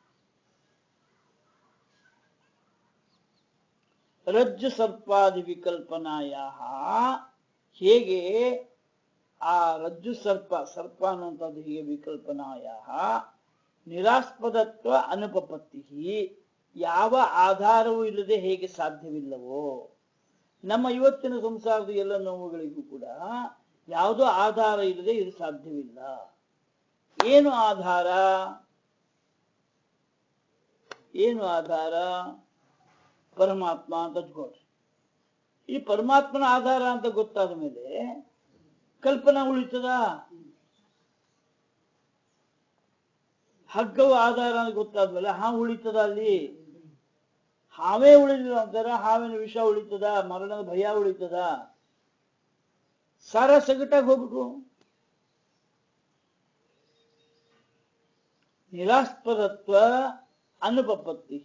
ರಜ್ಜು ಸರ್ಪಾದಿ ವಿಕಲ್ಪನಾಯ ಹೇಗೆ ಆ ರಜ್ಜು ಸರ್ಪ ಸರ್ಪ ಅನ್ನುವಂಥದ್ದು ಹೀಗೆ ವಿಕಲ್ಪನಾಯ ನಿರಾಸ್ಪದತ್ವ ಅನುಪಪತ್ತಿ ಯಾವ ಆಧಾರವೂ ಇಲ್ಲದೆ ಹೇಗೆ ಸಾಧ್ಯವಿಲ್ಲವೋ ನಮ್ಮ ಇವತ್ತಿನ ಸಂಸಾರದ ಎಲ್ಲ ನೋವುಗಳಿಗೂ ಕೂಡ ಯಾವುದೋ ಆಧಾರ ಇಲ್ಲದೆ ಇದು ಸಾಧ್ಯವಿಲ್ಲ ಏನು ಆಧಾರ ಏನು ಆಧಾರ ಪರಮಾತ್ಮ ಅಂತ ಹಚ್ಕೊಳ್ರಿ ಈ ಪರಮಾತ್ಮನ ಆಧಾರ ಅಂತ ಗೊತ್ತಾದ ಮೇಲೆ ಕಲ್ಪನಾ ಉಳಿತದ ಹಗ್ಗವು ಆಧಾರ ಅಂತ ಗೊತ್ತಾದ್ಮೇಲೆ ಹಾವು ಉಳಿತದ ಅಲ್ಲಿ ಹಾವೇ ಉಳಿದಿಲ್ಲ ಅಂತಾರ ಹಾವಿನ ವಿಷ ಉಳಿತದ ಮರಣದ ಭಯ ಉಳಿತದ ಸಾರ ಸಗಟಾಗಿ ಹೋಗ್ಬಿಟ್ರು ನಿರಾಸ್ಪದತ್ವ ಅನುಪಪತ್ತಿ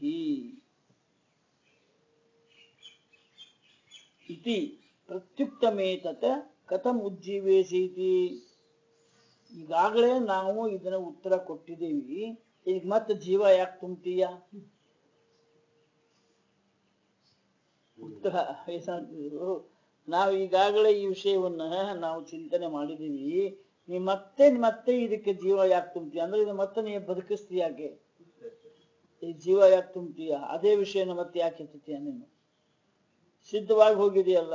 ಇತಿ ಪ್ರತ್ಯುಕ್ತಮೇತತ್ ಕಥಂ ಉಜ್ಜೀವೇಸೀತಿ ಈಗಾಗಲೇ ನಾವು ಇದನ್ನ ಉತ್ತರ ಕೊಟ್ಟಿದ್ದೀವಿ ಈಗ ಮತ್ತೆ ಜೀವ ಯಾಕೆ ತುಂಬ್ತೀಯ ಉತ್ತರ ಏನಾದ್ರು ನಾವು ಈಗಾಗಲೇ ಈ ವಿಷಯವನ್ನ ನಾವು ಚಿಂತನೆ ಮಾಡಿದೀವಿ ನೀ ಮತ್ತೆ ಮತ್ತೆ ಇದಕ್ಕೆ ಜೀವ ಯಾಕೆ ತುಂಬ್ತೀಯ ಅಂದ್ರೆ ಇದು ಮತ್ತೆ ನೀ ಬದುಕಿಸ್ತೀಯ ಯಾಕೆ ಈ ಜೀವ ಯಾಕೆ ತುಂಬ್ತೀಯ ಅದೇ ವಿಷಯನ ಮತ್ತೆ ಯಾಕೆ ಎತ್ತುತ್ತೀಯ ನೀನು ಸಿದ್ಧವಾಗಿ ಹೋಗಿದೆಯಲ್ಲ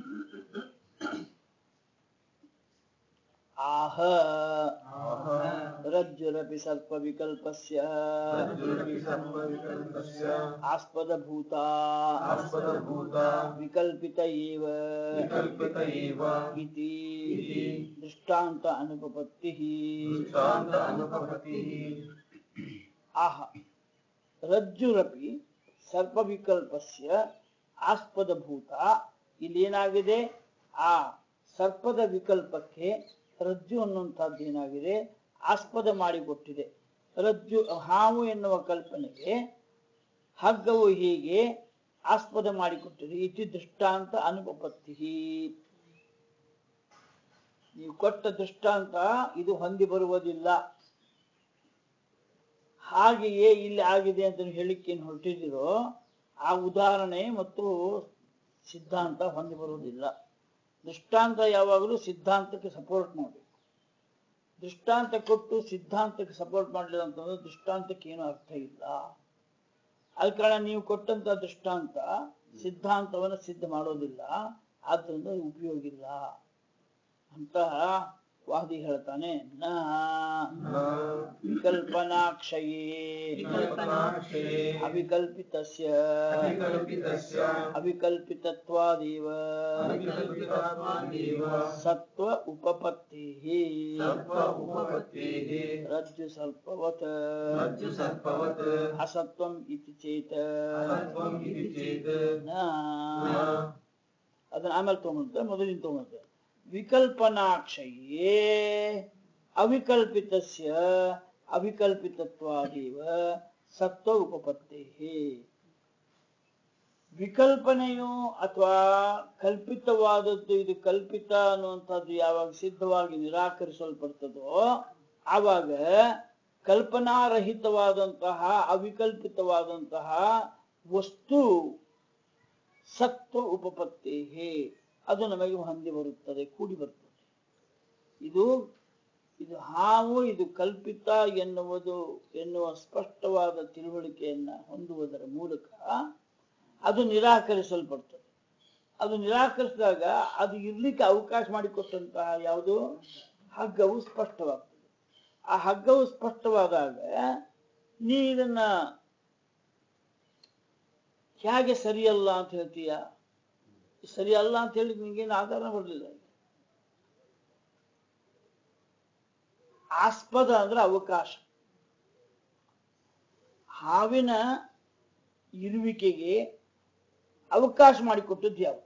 ಆಹ ಆಹ ರಜ್ಜುರಪಿ ಸ್ವಲ್ಪ ವಿಕಲ್ಪಸ್ಯ ರಜ್ಜುರಪಿ ಸರ್ವವಿಕಲ್ಪಸ್ಯ ಆಸ್ಪದಭೂತ ಆಸ್ಪದಭೂತ ವಿಕಲ್ಪಿತ ಏವ ವಿಕಲ್ಪಿತ ಏವ ಇತಿ ಇತಿ ದೃಷ್ಟಾಂತ ಅನುಪಪತ್ತಿ ದೃಷ್ಟಾಂತ ಅನುಪಪತ್ತಿಃ ಆಹ ರಜ್ಜುರಪಿ ಸರ್ಪವಿಕಲ್ಪಸ್ಯ ಆಸ್ಪದಭೂತ ಇಲ್ಲೇನಾಗಿದೆ ಆ ಸರ್ಪದ ವಿಕಲ್ಪಕ್ಕೆ ರಜ್ಜು ಅನ್ನುವಂಥದ್ದು ಏನಾಗಿದೆ ಆಸ್ಪದ ಮಾಡಿಕೊಟ್ಟಿದೆ ರಜ್ಜು ಹಾವು ಎನ್ನುವ ಕಲ್ಪನೆಗೆ ಹಗ್ಗವು ಹೀಗೆ ಆಸ್ಪದ ಮಾಡಿಕೊಟ್ಟಿದೆ ಇತಿ ದೃಷ್ಟಾಂತ ಅನುಪಪತ್ತಿ ನೀವು ಕೊಟ್ಟ ದೃಷ್ಟಾಂತ ಇದು ಹೊಂದಿ ಬರುವುದಿಲ್ಲ ಹಾಗೆಯೇ ಇಲ್ಲಿ ಆಗಿದೆ ಅಂತ ನೀವು ಹೇಳಿಕ್ಕೇನು ಹೊರಟಿದ್ದೀರೋ ಆ ಉದಾಹರಣೆ ಮತ್ತು ಸಿದ್ಧಾಂತ ಹೊಂದಿ ಬರುವುದಿಲ್ಲ ದೃಷ್ಟಾಂತ ಯಾವಾಗಲೂ ಸಿದ್ಧಾಂತಕ್ಕೆ ಸಪೋರ್ಟ್ ಮಾಡಬೇಕು ದೃಷ್ಟಾಂತ ಕೊಟ್ಟು ಸಿದ್ಧಾಂತಕ್ಕೆ ಸಪೋರ್ಟ್ ಮಾಡಲಿಲ್ಲ ಅಂತಂದ್ರೆ ದೃಷ್ಟಾಂತಕ್ಕೆ ಏನು ಅರ್ಥ ಇಲ್ಲ ಅದ ಕಾರಣ ನೀವು ಕೊಟ್ಟಂತ ದೃಷ್ಟಾಂತ ಸಿದ್ಧಾಂತವನ್ನು ಸಿದ್ಧ ಮಾಡೋದಿಲ್ಲ ಆದ್ರಿಂದ ಅದು ಉಪಯೋಗ ಇಲ್ಲ ಅಂತ ವಾದಿ ಹೇಳ್ತಾನೆ ನ ನ ವಿಕಲ್ಪನಾಕ್ಷಯೇ ವಿಕಲ್ಪನಾಕ್ಷಯೇ ಅವಿಕಲ್ಪಿತಸ್ಯ ಅವಿಕಲ್ಪಿತಸ್ಯ ಅವಿಕಲ್ಪಿತತ್ವಾದೇವ ಅವಿಕಲ್ಪಿತತ್ವಾದೇವ ಸತ್ವ ಉಪಪತ್ತಿಃ ಸತ್ವ ಉಪಪತ್ತೇಃ ರಜ್ಜು ಸ್ವಲ್ಪವತ್ ರಜ್ಜು ಸರ್ಪವತ್ ಅಸತ್ವಂ ಇತಿ ಚೇತ ಅಸತ್ವಂ ಇತಿ ಚೇತ್ ನ ನ ಅದನ್ನ ಆಮೇಲೆ ತಗೊಂಡ್ರೆ ಮೊದಲಿನ ತಗೊಂಡ್ರೆ ವಿಕಲ್ಪನಾಕ್ಷಯೇ ಅವಿಕಲ್ಪಿತಸ್ಯ ಅವಿಕಲ್ಪಿತತ್ವಾದೇವ ಸತ್ವ ಉಪಪತ್ತೇಃ ವಿಕಲ್ಪನೆಯು ಅಥವಾ ಕಲ್ಪಿತವಾದದ್ದು ಇದು ಕಲ್ಪಿತ ಅನ್ನುವಂಥದ್ದು ಯಾವಾಗ ಸಿದ್ಧವಾಗಿ ನಿರಾಕರಿಸಲ್ಪಡ್ತದೋ ಆವಾಗ ಕಲ್ಪನಾರಹಿತವಾದಂತಹ ಅವಿಕಲ್ಪಿತವಾದಂತಹ ವಸ್ತು ಸತ್ವ ಉಪಪತ್ತೇಹೇ ಅದು ನಮಗೆ ಹೊಂದಿ ಬರುತ್ತದೆ ಕೂಡಿ ಬರುತ್ತದೆ ಇದು ಇದು ಹಾವು ಇದು ಕಲ್ಪಿತ ಎನ್ನುವುದು ಎನ್ನುವ ಸ್ಪಷ್ಟವಾದ ತಿಳುವಳಿಕೆಯನ್ನ ಹೊಂದುವುದರ ಮೂಲಕ ಅದು ನಿರಾಕರಿಸಲ್ಪಡ್ತದೆ ಅದು ನಿರಾಕರಿಸಿದಾಗ ಅದು ಇರ್ಲಿಕ್ಕೆ ಅವಕಾಶ ಮಾಡಿಕೊಟ್ಟಂತಹ ಯಾವುದು ಹಗ್ಗವು ಸ್ಪಷ್ಟವಾಗ್ತದೆ ಆ ಹಗ್ಗವು ಸ್ಪಷ್ಟವಾದಾಗ ನೀ ಇದನ್ನ ಹೇಗೆ ಸರಿಯಲ್ಲ ಅಂತ ಹೇಳ್ತೀಯ ಸರಿಯಲ್ಲ ಅಂತ ಹೇಳಿ ನಿಂಗೇನು ಆಧಾರ ಬರಲಿಲ್ಲ ಆಸ್ಪದ ಅಂದ್ರೆ ಅವಕಾಶ ಹಾವಿನ ಇರುವಿಕೆಗೆ ಅವಕಾಶ ಮಾಡಿಕೊಟ್ಟದ್ದು ಯಾವುದು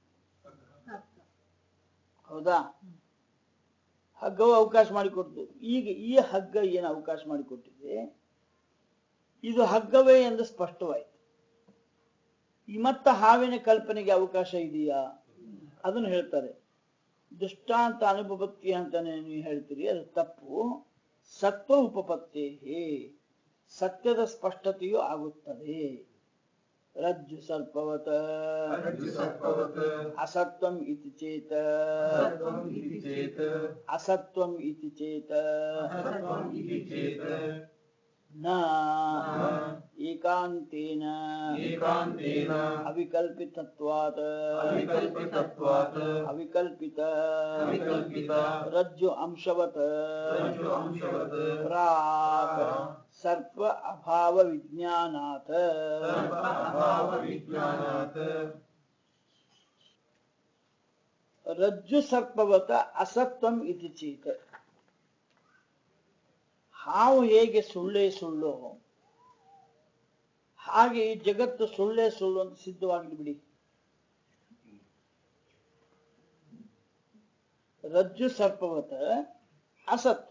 ಹೌದಾ ಹಗ್ಗವು ಅವಕಾಶ ಮಾಡಿಕೊಡ್ತು ಈಗ ಈ ಹಗ್ಗ ಏನು ಅವಕಾಶ ಮಾಡಿಕೊಟ್ಟಿದೆ ಇದು ಹಗ್ಗವೇ ಎಂದು ಸ್ಪಷ್ಟವಾಯಿತು ಈ ಮತ್ತ ಹಾವಿನ ಕಲ್ಪನೆಗೆ ಅವಕಾಶ ಇದೆಯಾ ಅದನ್ನು ಹೇಳ್ತಾರೆ ದೃಷ್ಟಾಂತ ಅನುಪಪತ್ತಿ ಅಂತಾನೆ ನೀವು ಹೇಳ್ತೀರಿ ಅದು ತಪ್ಪು ಸತ್ವ ಉಪಪತ್ತಿ ಸತ್ಯದ ಸ್ಪಷ್ಟತೆಯೂ ಆಗುತ್ತದೆ ರಜ್ಜು ಸರ್ಪವತ ರಜ್ಜು ಸರ್ಪವತ್ ಅಸತ್ವಂ ಇತಿ ಚೇತ ಸತ್ವಂ ಇತಿ ಚೇತ್ ಅಸತ್ವಂ ಇತಿ ಚೇತ ಅಸತ್ವಂ ಇತಿ ಚೇತ್ ನ ಏಕಾಂತೇನ ಏಕಾಂತೇನ ಅವಿಕಲ್ಪಿತತ್ವಾತ್ ಅವಿಕಲ್ಪಿತತ್ವಾತ್ ಅವಿಕಲ್ಪಿತ ಅವಿಕಲ್ಪಿತ ರಜ್ಜು ಅಂಶವತ್ ರಜ್ಜು ಅಂಶವತ್ ಪ್ರಾಕ್ ಪ್ರಾಕ್ ಸರ್ಪ ಅಭಾವ ವಿಜ್ಞಾನಾತ್ ಸರ್ಪ ಅಭಾವ ವಿಜ್ಞಾನಾತ್ ರಜ್ಜು ಸರ್ಪವತ ಅಸತ್ವಂ ಇತಿ ಚೇತ ಹಾವು ಹೇಗೆ ಸುಳ್ಳೇ ಸುಳ್ಳು ಹಾಗೆ ಈ ಜಗತ್ತು ಸುಳ್ಳೇ ಸುಳ್ಳು ಅಂತ ಸಿದ್ಧವಾಗಲಿ ಬಿಡಿ ರಜ್ಜು ಸರ್ಪವತ ಅಸತ್ವ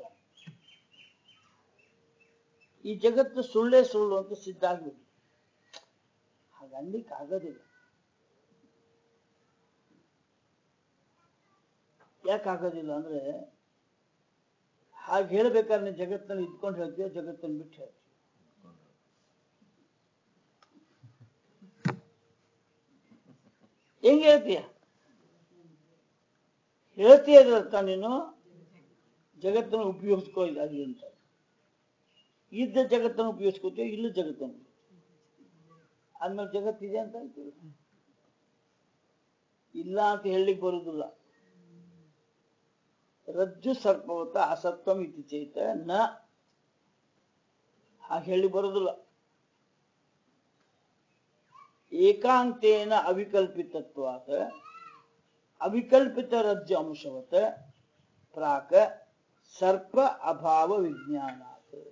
ಈ ಜಗತ್ತು ಸುಳ್ಳೇ ಸುಳ್ಳು ಅಂತ ಸಿದ್ಧ ಆಗ್ಬಿಡಿ ಹಾಗನ್ಲಿಕ್ಕೆ ಆಗೋದಿಲ್ಲ ಯಾಕೆ ಆಗೋದಿಲ್ಲ ಅಂದ್ರೆ ಹಾಗೆ ಹೇಳ್ಬೇಕಾದ್ರೆ ನೀನ್ ಜಗತ್ತಲ್ಲಿ ಇದ್ಕೊಂಡು ಹೇಳ್ತೀಯ ಜಗತ್ತನ್ನು ಬಿಟ್ಟು ಹೇಳ್ತೀಯ ಹೆಂಗೆ ಹೇಳ್ತೀಯ ಹೇಳ್ತೀಯ ಅರ್ಥ ನೀನು ಜಗತ್ತನ್ನು ಉಪಯೋಗಿಸ್ಕೋ ಅದು ಅಂತ ಇದ್ದ ಜಗತ್ತನ್ನು ಉಪಯೋಗಿಸ್ಕೋತೀಯ ಇಲ್ಲ ಜಗತ್ತನ್ನು ಅಂದ್ಮೇಲೆ ಜಗತ್ತಿದೆ ಅಂತ ಆಯ್ತು ಇಲ್ಲ ಅಂತ ಹೇಳಲಿಕ್ಕೆ ಬರುವುದಿಲ್ಲ ರಜ್ಜು ಸರ್ಪವತ ಅಸತ್ವಂ ಇತಿ ಚೇತ ನ ಹಾಗೆ ಹೇಳಿ ಬರುವುದಿಲ್ಲ ಏಕಾಂತೇನ ಅವಿಕಲ್ಪಿತತ್ವಾತ ಅವಿಕಲ್ಪಿತ ರಜ್ಜು ಅಂಶವತ ಪ್ರಾಕ ಸರ್ಪ ಅಭಾವ ವಿಜ್ಞಾನಾತ್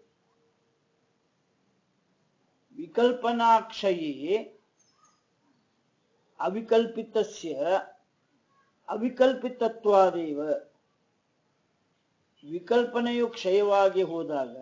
ವಿಕಲ್ಪನಾಕ್ಷಯೇ ಅವಿಕಲ್ಪಿತಸ್ಯ ಅವಿಕಲ್ಪಿತತ್ವಾದೇವ ವಿಕಲ್ಪನೆಯು ಕ್ಷಯವಾಗಿ ಹೋದಾಗ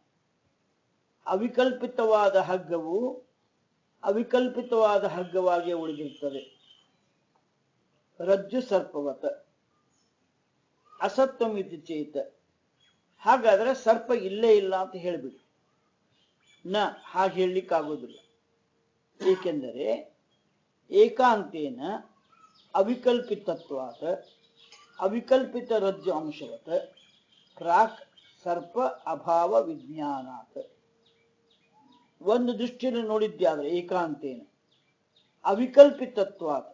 ಅವಿಕಲ್ಪಿತವಾದ ಹಗ್ಗವು ಅವಿಕಲ್ಪಿತವಾದ ಹಗ್ಗವಾಗಿ ಉಳಿದಿರುತ್ತದೆ ರಜ್ಜು ಸರ್ಪವತ ಅಸತ್ವಮಿತಿ ಚೇತ ಹಾಗಾದ್ರೆ ಸರ್ಪ ಇಲ್ಲೇ ಇಲ್ಲ ಅಂತ ಹೇಳ್ಬಿಡಿ ನ ಹಾಗೆ ಹೇಳಲಿಕ್ಕಾಗೋದಿಲ್ಲ ಏಕೆಂದರೆ ಏಕಾಂತೇನ ಅವಿಕಲ್ಪಿತತ್ವಾತ ಅವಿಕಲ್ಪಿತ ರಜ್ಜು ಅಂಶವತ ಪ್ರಾಕ್ ಸರ್ಪ ಅಭಾವ ವಿಜ್ಞಾನಾತ್ ಒಂದು ದೃಷ್ಟಿಯಲ್ಲಿ ನೋಡಿದ್ಯಾದ್ರೆ ಏಕಾಂತೇನ ಅವಿಕಲ್ಪಿತತ್ವಾತ್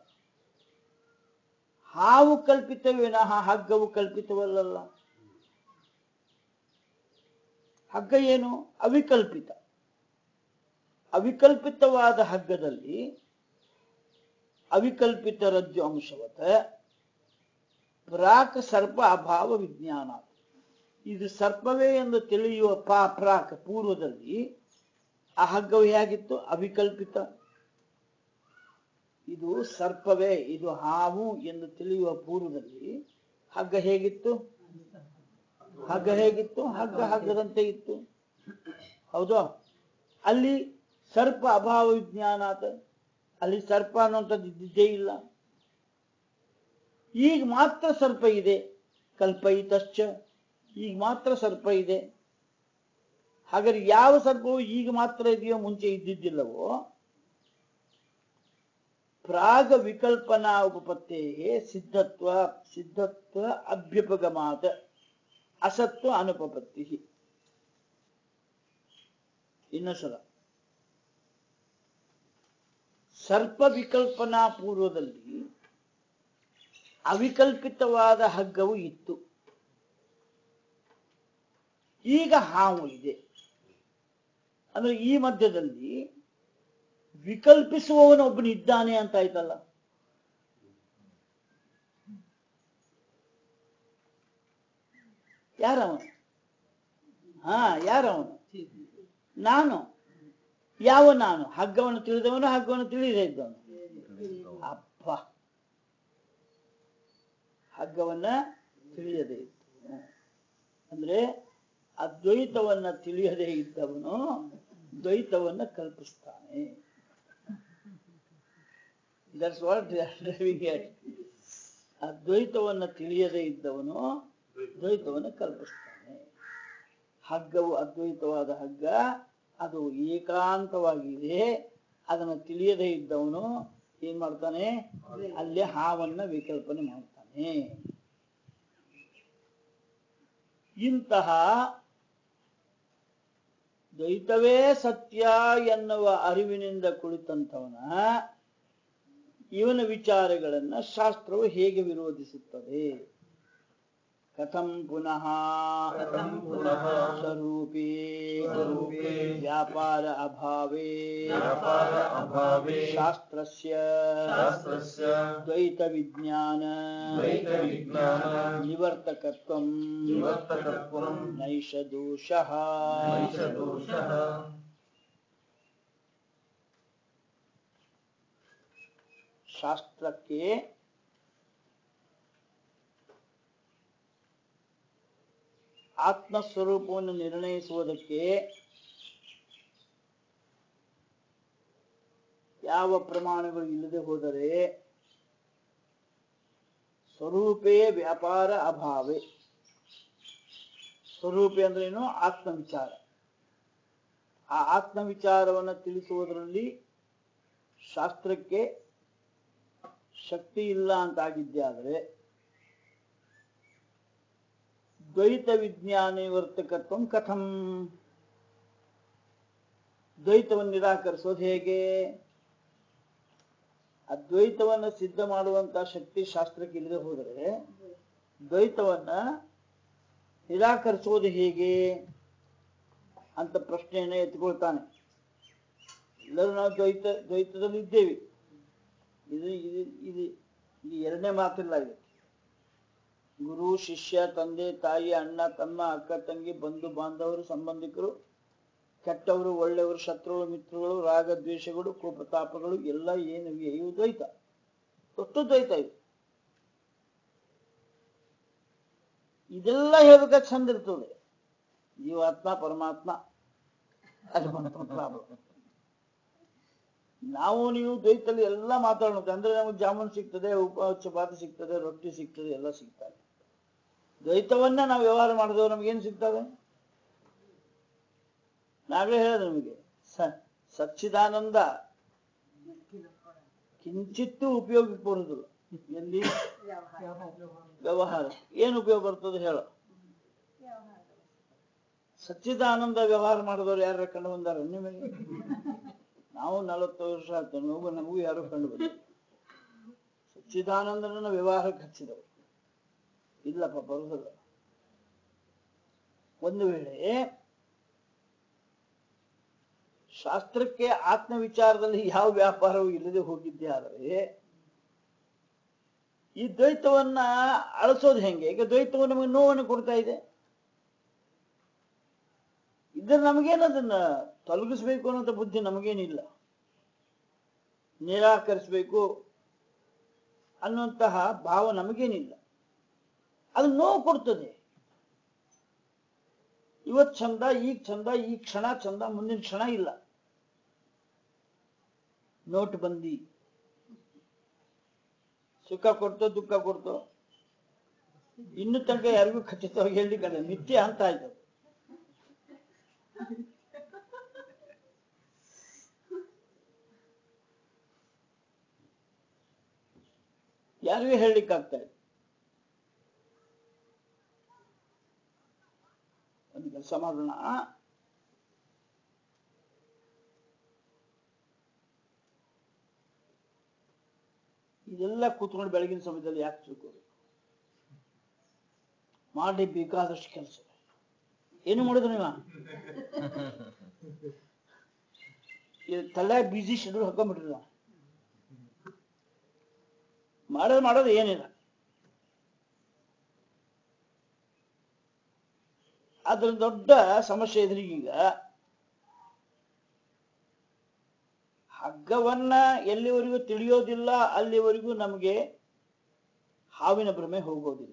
ಹಾವು ಕಲ್ಪಿತವೇನಹ ಹಗ್ಗವು ಕಲ್ಪಿತವಲ್ಲಲ್ಲ ಹಗ್ಗ ಏನು ಅವಿಕಲ್ಪಿತ ಅವಿಕಲ್ಪಿತವಾದ ಹಗ್ಗದಲ್ಲಿ ಅವಿಕಲ್ಪಿತ ರಜ್ಜು ಅಂಶವತ ಪ್ರಾಕ್ ಸರ್ಪ ಅಭಾವ ವಿಜ್ಞಾನ ಇದು ಸರ್ಪವೇ ಎಂದು ತಿಳಿಯುವ ಪಾ ಪ್ರಾಕ್ ಪೂರ್ವದಲ್ಲಿ ಆ ಹಗ್ಗವು ಹೇಗಿತ್ತು ಅವಿಕಲ್ಪಿತ ಇದು ಸರ್ಪವೇ ಇದು ಹಾವು ಎಂದು ತಿಳಿಯುವ ಪೂರ್ವದಲ್ಲಿ ಹಗ್ಗ ಹೇಗಿತ್ತು ಹಗ್ಗ ಹೇಗಿತ್ತು ಹಗ್ಗ ಹಗ್ಗದಂತೆ ಇತ್ತು ಹೌದಾ ಅಲ್ಲಿ ಸರ್ಪ ಅಭಾವ ವಿಜ್ಞಾನ ಆತ ಅಲ್ಲಿ ಸರ್ಪ ಅನ್ನುವಂಥದ್ದು ಇದ್ದಿದ್ದೇ ಇಲ್ಲ ಈಗ ಮಾತ್ರ ಸರ್ಪ ಇದೆ ಕಲ್ಪಯಿತಶ್ಚ ಈಗ ಮಾತ್ರ ಸರ್ಪ ಇದೆ ಹಾಗಾದ್ರೆ ಯಾವ ಸರ್ಪವು ಈಗ ಮಾತ್ರ ಇದೆಯೋ ಮುಂಚೆ ಇದ್ದಿದ್ದಿಲ್ಲವೋ ಪ್ರಾಗ ವಿಕಲ್ಪನಾ ಉಪಪತ್ತೇ ಸಿದ್ಧತ್ವ ಸಿದ್ಧತ್ವ ಅಭ್ಯುಪಗಮಾತ ಅಸತ್ವ ಅನುಪಪತ್ತಿ ಇನ್ನೊಂದ್ಸಲ ಸರ್ಪ ವಿಕಲ್ಪನಾ ಪೂರ್ವದಲ್ಲಿ ಅವಿಕಲ್ಪಿತವಾದ ಹಗ್ಗವು ಇತ್ತು ಈಗ ಹಾವು ಇದೆ ಅಂದ್ರೆ ಈ ಮಧ್ಯದಲ್ಲಿ ವಿಕಲ್ಪಿಸುವವನೊಬ್ಬನಿದ್ದಾನೆ ಅಂತ ಆಯ್ತಲ್ಲ ಯಾರವನು ಹಾ ಯಾರವನು ನಾನು ಯಾವ ನಾನು ಹಗ್ಗವನ್ನು ತಿಳಿದವನು ಹಗ್ಗವನ್ನು ತಿಳಿದೇ ಇದ್ದವನು ಅಪ್ಪ ಹಗ್ಗವನ್ನ ತಿಳಿಯದೇ ಇದ್ದು ಅಂದ್ರೆ ಅದ್ವೈತವನ್ನ ತಿಳಿಯದೇ ಇದ್ದವನು ದ್ವೈತವನ್ನ ಕಲ್ಪಿಸ್ತಾನೆ ದಟ್ಸ್ ವಾಟ್ ಡ್ರೈವಿಂಗ್ ಎಟ್ ಅದ್ವೈತವನ್ನ ತಿಳಿಯದೇ ಇದ್ದವನು ದ್ವೈತವನ್ನು ಕಲ್ಪಿಸ್ತಾನೆ ಹಗ್ಗವು ಅದ್ವೈತವಾದ ಹಗ್ಗ ಅದು ಏಕಾಂತವಾಗಿದೆ ಅದನ್ನು ತಿಳಿಯದೇ ಇದ್ದವನು ಏನ್ ಮಾಡ್ತಾನೆ ಅಲ್ಲಿ ಹಾವನ್ನ ವಿಕಲ್ಪನೆ ಮಾಡ್ತಾನೆ ಇಂತಹ ದ್ವೈತವೇ ಸತ್ಯ ಎನ್ನುವ ಅರಿವಿನಿಂದ ಕುಳಿತಂಥವನ ಇವನ ವಿಚಾರಗಳನ್ನ ಶಾಸ್ತ್ರವು ಹೇಗೆ ವಿರೋಧಿಸುತ್ತದೆ ಕಥಂ ಪುನಃ ಕಥಂ ಪುನಃ ಸ್ವರೂಪೇ ಸ್ವರೂಪೇ ವ್ಯಾಪಾರ ಅಭಾವೇ ವ್ಯಾಪಾರ ಅಭಾವೇ ಶಾಸ್ತ್ರಸ್ಯ ಶಾಸ್ತ್ರಸ್ಯ ದ್ವೈತ ವಿಜ್ಞಾನ ದ್ವೈತ ವಿಜ್ಞಾನ ನಿವರ್ತಕತ್ವಂ ನಿವರ್ತಕತ್ವಂ ನೈಷ ದೋಷಃ ನೈಷ ದೋಷಃ ಶಾಸ್ತ್ರಕ್ಕೆ ಆತ್ಮಸ್ವರೂಪವನ್ನು ನಿರ್ಣಯಿಸುವುದಕ್ಕೆ ಯಾವ ಪ್ರಮಾಣಗಳು ಇಲ್ಲದೆ ಹೋದರೆ ಸ್ವರೂಪೇ ವ್ಯಾಪಾರ ಅಭಾವೇ ಸ್ವರೂಪೆ ಅಂದ್ರೆ ಏನು ಆತ್ಮವಿಚಾರ ಆ ಆತ್ಮವಿಚಾರವನ್ನು ತಿಳಿಸುವುದರಲ್ಲಿ ಶಾಸ್ತ್ರಕ್ಕೆ ಶಕ್ತಿ ಇಲ್ಲ ಅಂತ ಆಗಿದ್ದೆ ಆದರೆ ದ್ವೈತ ವಿಜ್ಞಾನಿ ವರ್ತಕತ್ವ ಕಥಂ ದ್ವೈತವನ್ನು ನಿರಾಕರಿಸೋದು ಹೇಗೆ ಅದ್ವೈತವನ್ನ ಸಿದ್ಧ ಮಾಡುವಂತ ಶಕ್ತಿ ಶಾಸ್ತ್ರಕ್ಕೆ ಇಲ್ಲದೆ ಹೋದರೆ ದ್ವೈತವನ್ನ ನಿರಾಕರಿಸೋದು ಹೇಗೆ ಅಂತ ಪ್ರಶ್ನೆಯನ್ನ ಎತ್ಕೊಳ್ತಾನೆ ಎಲ್ಲರೂ ನಾವು ದ್ವೈತ ದ್ವೈತದಲ್ಲಿ ಇದ್ದೇವೆ ಇದು ಇದು ಇದು ಇದು ಎರಡನೇ ಮಾತಿಲ್ಲ ಇದು ಗುರು ಶಿಷ್ಯ ತಂದೆ ತಾಯಿ ಅಣ್ಣ ತಮ್ಮ ಅಕ್ಕ ತಂಗಿ ಬಂಧು ಬಾಂಧವರು ಸಂಬಂಧಿಕರು ಕೆಟ್ಟವರು ಒಳ್ಳೆಯವರು ಶತ್ರುಗಳು ಮಿತ್ರಗಳು ರಾಗ ದ್ವೇಷಗಳು ಕೋಪತಾಪಗಳು ಎಲ್ಲ ಏನಿವೆ ಇವು ದ್ವೈತ ಅಷ್ಟು ದ್ವೈತ ಇವು ಇದೆಲ್ಲ ಹೇಳ್ಬೇಕಾದ್ರೆ ಚಂದ ಇರ್ತದೆ ಜೀವಾತ್ಮ ಪರಮಾತ್ಮ ಅದು ಪ್ರಾಬ್ಲಮ್ ನಾವು ನೀವು ದ್ವೈತಲ್ಲಿ ಎಲ್ಲ ಮಾತಾಡೋದು ಅಂದ್ರೆ ನಮಗೆ ಜಾಮೂನ್ ಸಿಗ್ತದೆ ಉಪ ಚಪಾತಿ ಸಿಗ್ತದೆ ರೊಟ್ಟಿ ಸಿಗ್ತದೆ ಎಲ್ಲ ಸಿಗ್ತದೆ ದ್ವೈತವನ್ನ ನಾವು ವ್ಯವಹಾರ ಮಾಡಿದೆವು ನಮಗೇನು ಸಿಗ್ತದೆ ನಾವೇ ಹೇಳಿದೆ ನಿಮಗೆ ಸ ಸಚ್ಚಿದಾನಂದ ಕಿಂಚಿತ್ತೂ ಉಪಯೋಗಕ್ಕೆ ಬರುದಿಲ್ಲ ಎಲ್ಲಿ ವ್ಯವಹಾರ ಏನು ಉಪಯೋಗ ಬರ್ತದೆ ಹೇಳೋ ಸಚ್ಚಿದಾನಂದ ವ್ಯವಹಾರ ಮಾಡಿದವರು ಯಾರ ಕಂಡು ಬಂದಾರ ನಿಮಗೆ ನಾವು ನಲವತ್ತು ವರ್ಷ ಆಯ್ತು ನಮಗೂ ನಮಗೂ ಯಾರು ಕಂಡು ಬಂದಿಲ್ಲ ಸಚ್ಚಿದಾನಂದನ ವ್ಯವಹಾರಕ್ಕೆ ಹಚ್ಚಿದವರು ಇಲ್ಲಪ್ಪ ಬರುವುದಿಲ್ಲ ಒಂದು ವೇಳೆ ಶಾಸ್ತ್ರಕ್ಕೆ ಆತ್ಮ ವಿಚಾರದಲ್ಲಿ ಯಾವ ವ್ಯಾಪಾರವೂ ಇಲ್ಲದೆ ಹೋಗಿದ್ದೆ ಆದರೆ ಈ ದ್ವೈತವನ್ನ ಅಳಿಸೋದು ಹೆಂಗೆ ಈಗ ದ್ವೈತವು ನಮಗೆ ನೋವನ್ನು ಕೊಡ್ತಾ ಇದೆ ಇದ್ರ ನಮಗೇನದನ್ನ ತೊಲಗಿಸ್ಬೇಕು ಅನ್ನೋಂಥ ಬುದ್ಧಿ ನಮಗೇನಿಲ್ಲ ನಿರಾಕರಿಸಬೇಕು ಅನ್ನುವಂತಹ ಭಾವ ನಮಗೇನಿಲ್ಲ ಅದು ನೋವು ಕೊಡ್ತದೆ ಇವತ್ ಚಂದ ಈಗ ಚಂದ ಈ ಕ್ಷಣ ಚಂದ ಮುಂದಿನ ಕ್ಷಣ ಇಲ್ಲ ನೋಟ್ ಬಂದಿ ಸುಖ ಕೊಡ್ತೋ ದುಃಖ ಕೊಡ್ತೋ ಇನ್ನು ತನಕ ಯಾರಿಗೂ ಖಚಿತವಾಗಿ ಹೇಳಲಿಕ್ಕೆ ನಿತ್ಯ ಅಂತ ಆಯ್ತು ಅದು. ಯಾರಿಗೂ ಹೇಳಲಿಕ್ಕೆ ಆಗ್ತಾ ಇಲ್ಲ ಒಂದು ಕೆಲಸ ಮಾಡೋಣ ಇದೆಲ್ಲ ಕೂತ್ಕೊಂಡು ಬೆಳಗಿನ ಸಮಯದಲ್ಲಿ ಯಾಕೆ ತಿಳ್ಕೋಬೇಕು ಮಾಡಿ ಬೇಕಾದಷ್ಟು ಕೆಲಸ ಏನು ಮಾಡಿದ್ರು ನೀವು ತಲೆ ಬಿಸಿ ಶೆಡ್ಯೂಲ್ ಹಾಕೊಂಡ್ಬಿಟ್ರಿ ಮಾಡೋದು ಮಾಡೋದು ಏನಿಲ್ಲ ಅದ್ರ ದೊಡ್ಡ ಸಮಸ್ಯೆ ಎದುರಿಗೀಗ ಹಗ್ಗವನ್ನ ಎಲ್ಲಿವರೆಗೂ ತಿಳಿಯೋದಿಲ್ಲ ಅಲ್ಲಿವರೆಗೂ ನಮಗೆ ಹಾವಿನ ಭ್ರಮೆ ಹೋಗೋದಿಲ್ಲ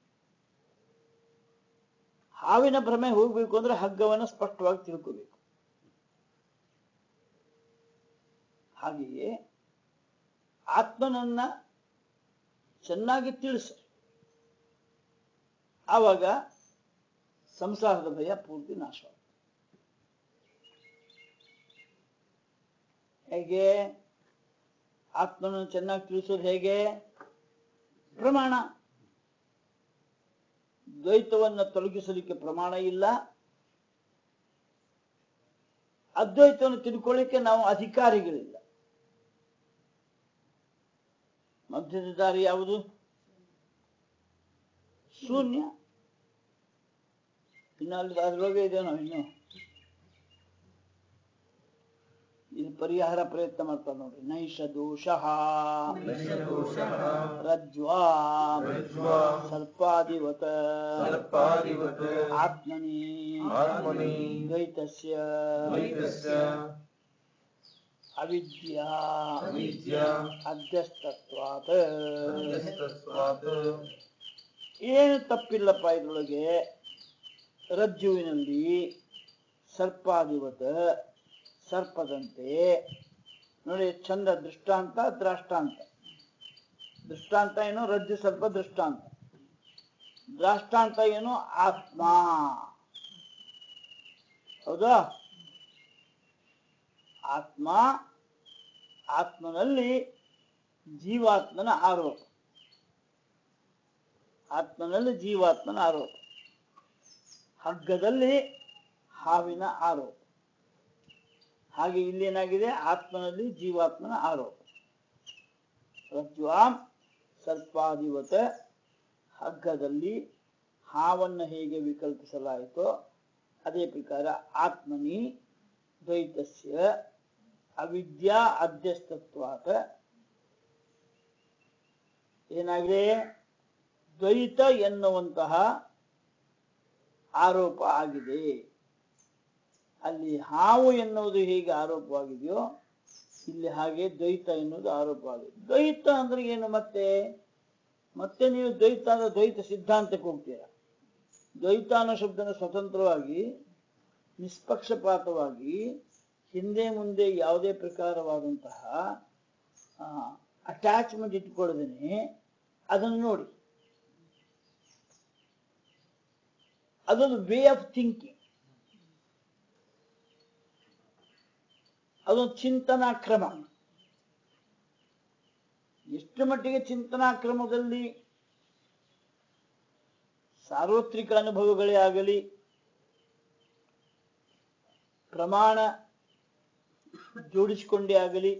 ಹಾವಿನ ಭ್ರಮೆ ಹೋಗ್ಬೇಕು ಅಂದ್ರೆ ಹಗ್ಗವನ್ನ ಸ್ಪಷ್ಟವಾಗಿ ತಿಳ್ಕೋಬೇಕು ಹಾಗೆಯೇ ಆತ್ಮನನ್ನ ಚೆನ್ನಾಗಿ ತಿಳಿಸ ಆವಾಗ ಸಂಸಾರದ ಭಯ ಪೂರ್ತಿ ನಾಶವಾಗುತ್ತೆ ಹೇಗೆ ಆತ್ಮನನ್ನು ಚೆನ್ನಾಗಿ ತಿಳಿಸೋದು ಹೇಗೆ ಪ್ರಮಾಣ ದ್ವೈತವನ್ನ ತೊಲಗಿಸಲಿಕ್ಕೆ ಪ್ರಮಾಣ ಇಲ್ಲ ಅದ್ವೈತವನ್ನು ತಿಳ್ಕೊಳ್ಳಿಕ್ಕೆ ನಾವು ಅಧಿಕಾರಿಗಳಿಲ್ಲ ಮಧ್ಯದ ದಾರಿ ಯಾವುದು ಶೂನ್ಯ ಇನ್ನು ಅಲ್ಲಿ ಅದ್ರೊಳಗೆ ಇದೆ ನಾವು ಇನ್ನು ಇದು ಪರಿಹಾರ ಪ್ರಯತ್ನ ಮಾಡ್ತಾರೆ ನೋಡ್ರಿ ನೈಷ ದೋಷ ನೈಷದೋಷಃ ರಜ್ವಾ ರಜ್ವಾ ಸರ್ಪಾದಿವತ ಸರ್ಪಾದಿವತ್ ಆತ್ಮನಿ ಆತ್ಮನಿ ದ್ವೈತಸ್ಯ ದ್ವೈತಸ್ಯ ಅವಿದ್ಯಾ ಅವಿದ್ಯಾ ಅಧ್ಯಸ್ತತ್ವಾತ್ ಅಧ್ಯಸ್ತತ್ವಾತ್ ಏನು ತಪ್ಪಿಲ್ಲಪ್ಪ ಇದ್ರೊಳಗೆ ರಜ್ಜುವಿನಲ್ಲಿ ಸರ್ಪಾದಿವತ ಸರ್ಪದಂತೆ ನೋಡಿ ಎಷ್ಟ್ ಚಂದ ದೃಷ್ಟಾಂತ ದ್ರಾಷ್ಟಾಂತ ದೃಷ್ಟಾಂತ ಏನು ರಜ್ಜು ಸರ್ಪ ದೃಷ್ಟಾಂತ ದ್ರಾಷ್ಟಾಂತ ಏನು ಆತ್ಮ ಹೌದಾ ಆತ್ಮ ಆತ್ಮನಲ್ಲಿ ಜೀವಾತ್ಮನ ಆರೋಪ ಆತ್ಮನಲ್ಲಿ ಜೀವಾತ್ಮನ ಆರೋಪ ಹಗ್ಗದಲ್ಲಿ ಹಾವಿನ ಆರೋಪ ಹಾಗೆ ಇಲ್ಲಿ ಏನಾಗಿದೆ ಆತ್ಮನಲ್ಲಿ ಜೀವಾತ್ಮನ ಆರೋಪ ರಜ್ವಾಂ ಸರ್ಪಾದಿವತ ಹಗ್ಗದಲ್ಲಿ ಹಾವನ್ನು ಹೇಗೆ ವಿಕಲ್ಪಿಸಲಾಯಿತೋ ಅದೇ ಪ್ರಕಾರ ಆತ್ಮನಿ ದ್ವೈತಸ್ಯ ಅವಿದ್ಯಾ ಅಧ್ಯಸ್ತತ್ವಾತ ಏನಾಗಿದೆ ದ್ವೈತ ಎನ್ನುವಂತಹ ಆರೋಪ ಆಗಿದೆ ಅಲ್ಲಿ ಹಾವು ಎನ್ನುವುದು ಹೇಗೆ ಆರೋಪವಾಗಿದೆಯೋ ಇಲ್ಲಿ ಹಾಗೆ ದ್ವೈತ ಎನ್ನುವುದು ಆರೋಪವಾಗಿದೆ ದ್ವೈತ ಅಂದ್ರೆ ಏನು ಮತ್ತೆ ಮತ್ತೆ ನೀವು ದ್ವೈತ ಅಂದ್ರೆ ದ್ವೈತ ಸಿದ್ಧಾಂತಕ್ಕೆ ಹೋಗ್ತೀರಾ ದ್ವೈತ ಅನ್ನೋ ಶಬ್ದನ ಸ್ವತಂತ್ರವಾಗಿ ನಿಷ್ಪಕ್ಷಪಾತವಾಗಿ ಹಿಂದೆ ಮುಂದೆ ಯಾವುದೇ ಪ್ರಕಾರವಾದಂತಹ ಅಟ್ಯಾಚ್ಮೆಂಟ್ ಇಟ್ಕೊಳ್ಳದೇನೆ ಅದನ್ನು ನೋಡಿ ಅದೊಂದು ವೇ ಆಫ್ ಥಿಂಕಿಂಗ್ ಅದೊಂದು ಚಿಂತನಾ ಕ್ರಮ ಎಷ್ಟು ಮಟ್ಟಿಗೆ ಚಿಂತನಾ ಕ್ರಮದಲ್ಲಿ ಸಾರ್ವತ್ರಿಕ ಅನುಭವಗಳೇ ಆಗಲಿ ಪ್ರಮಾಣ ಜೋಡಿಸಿಕೊಂಡೇ ಆಗಲಿ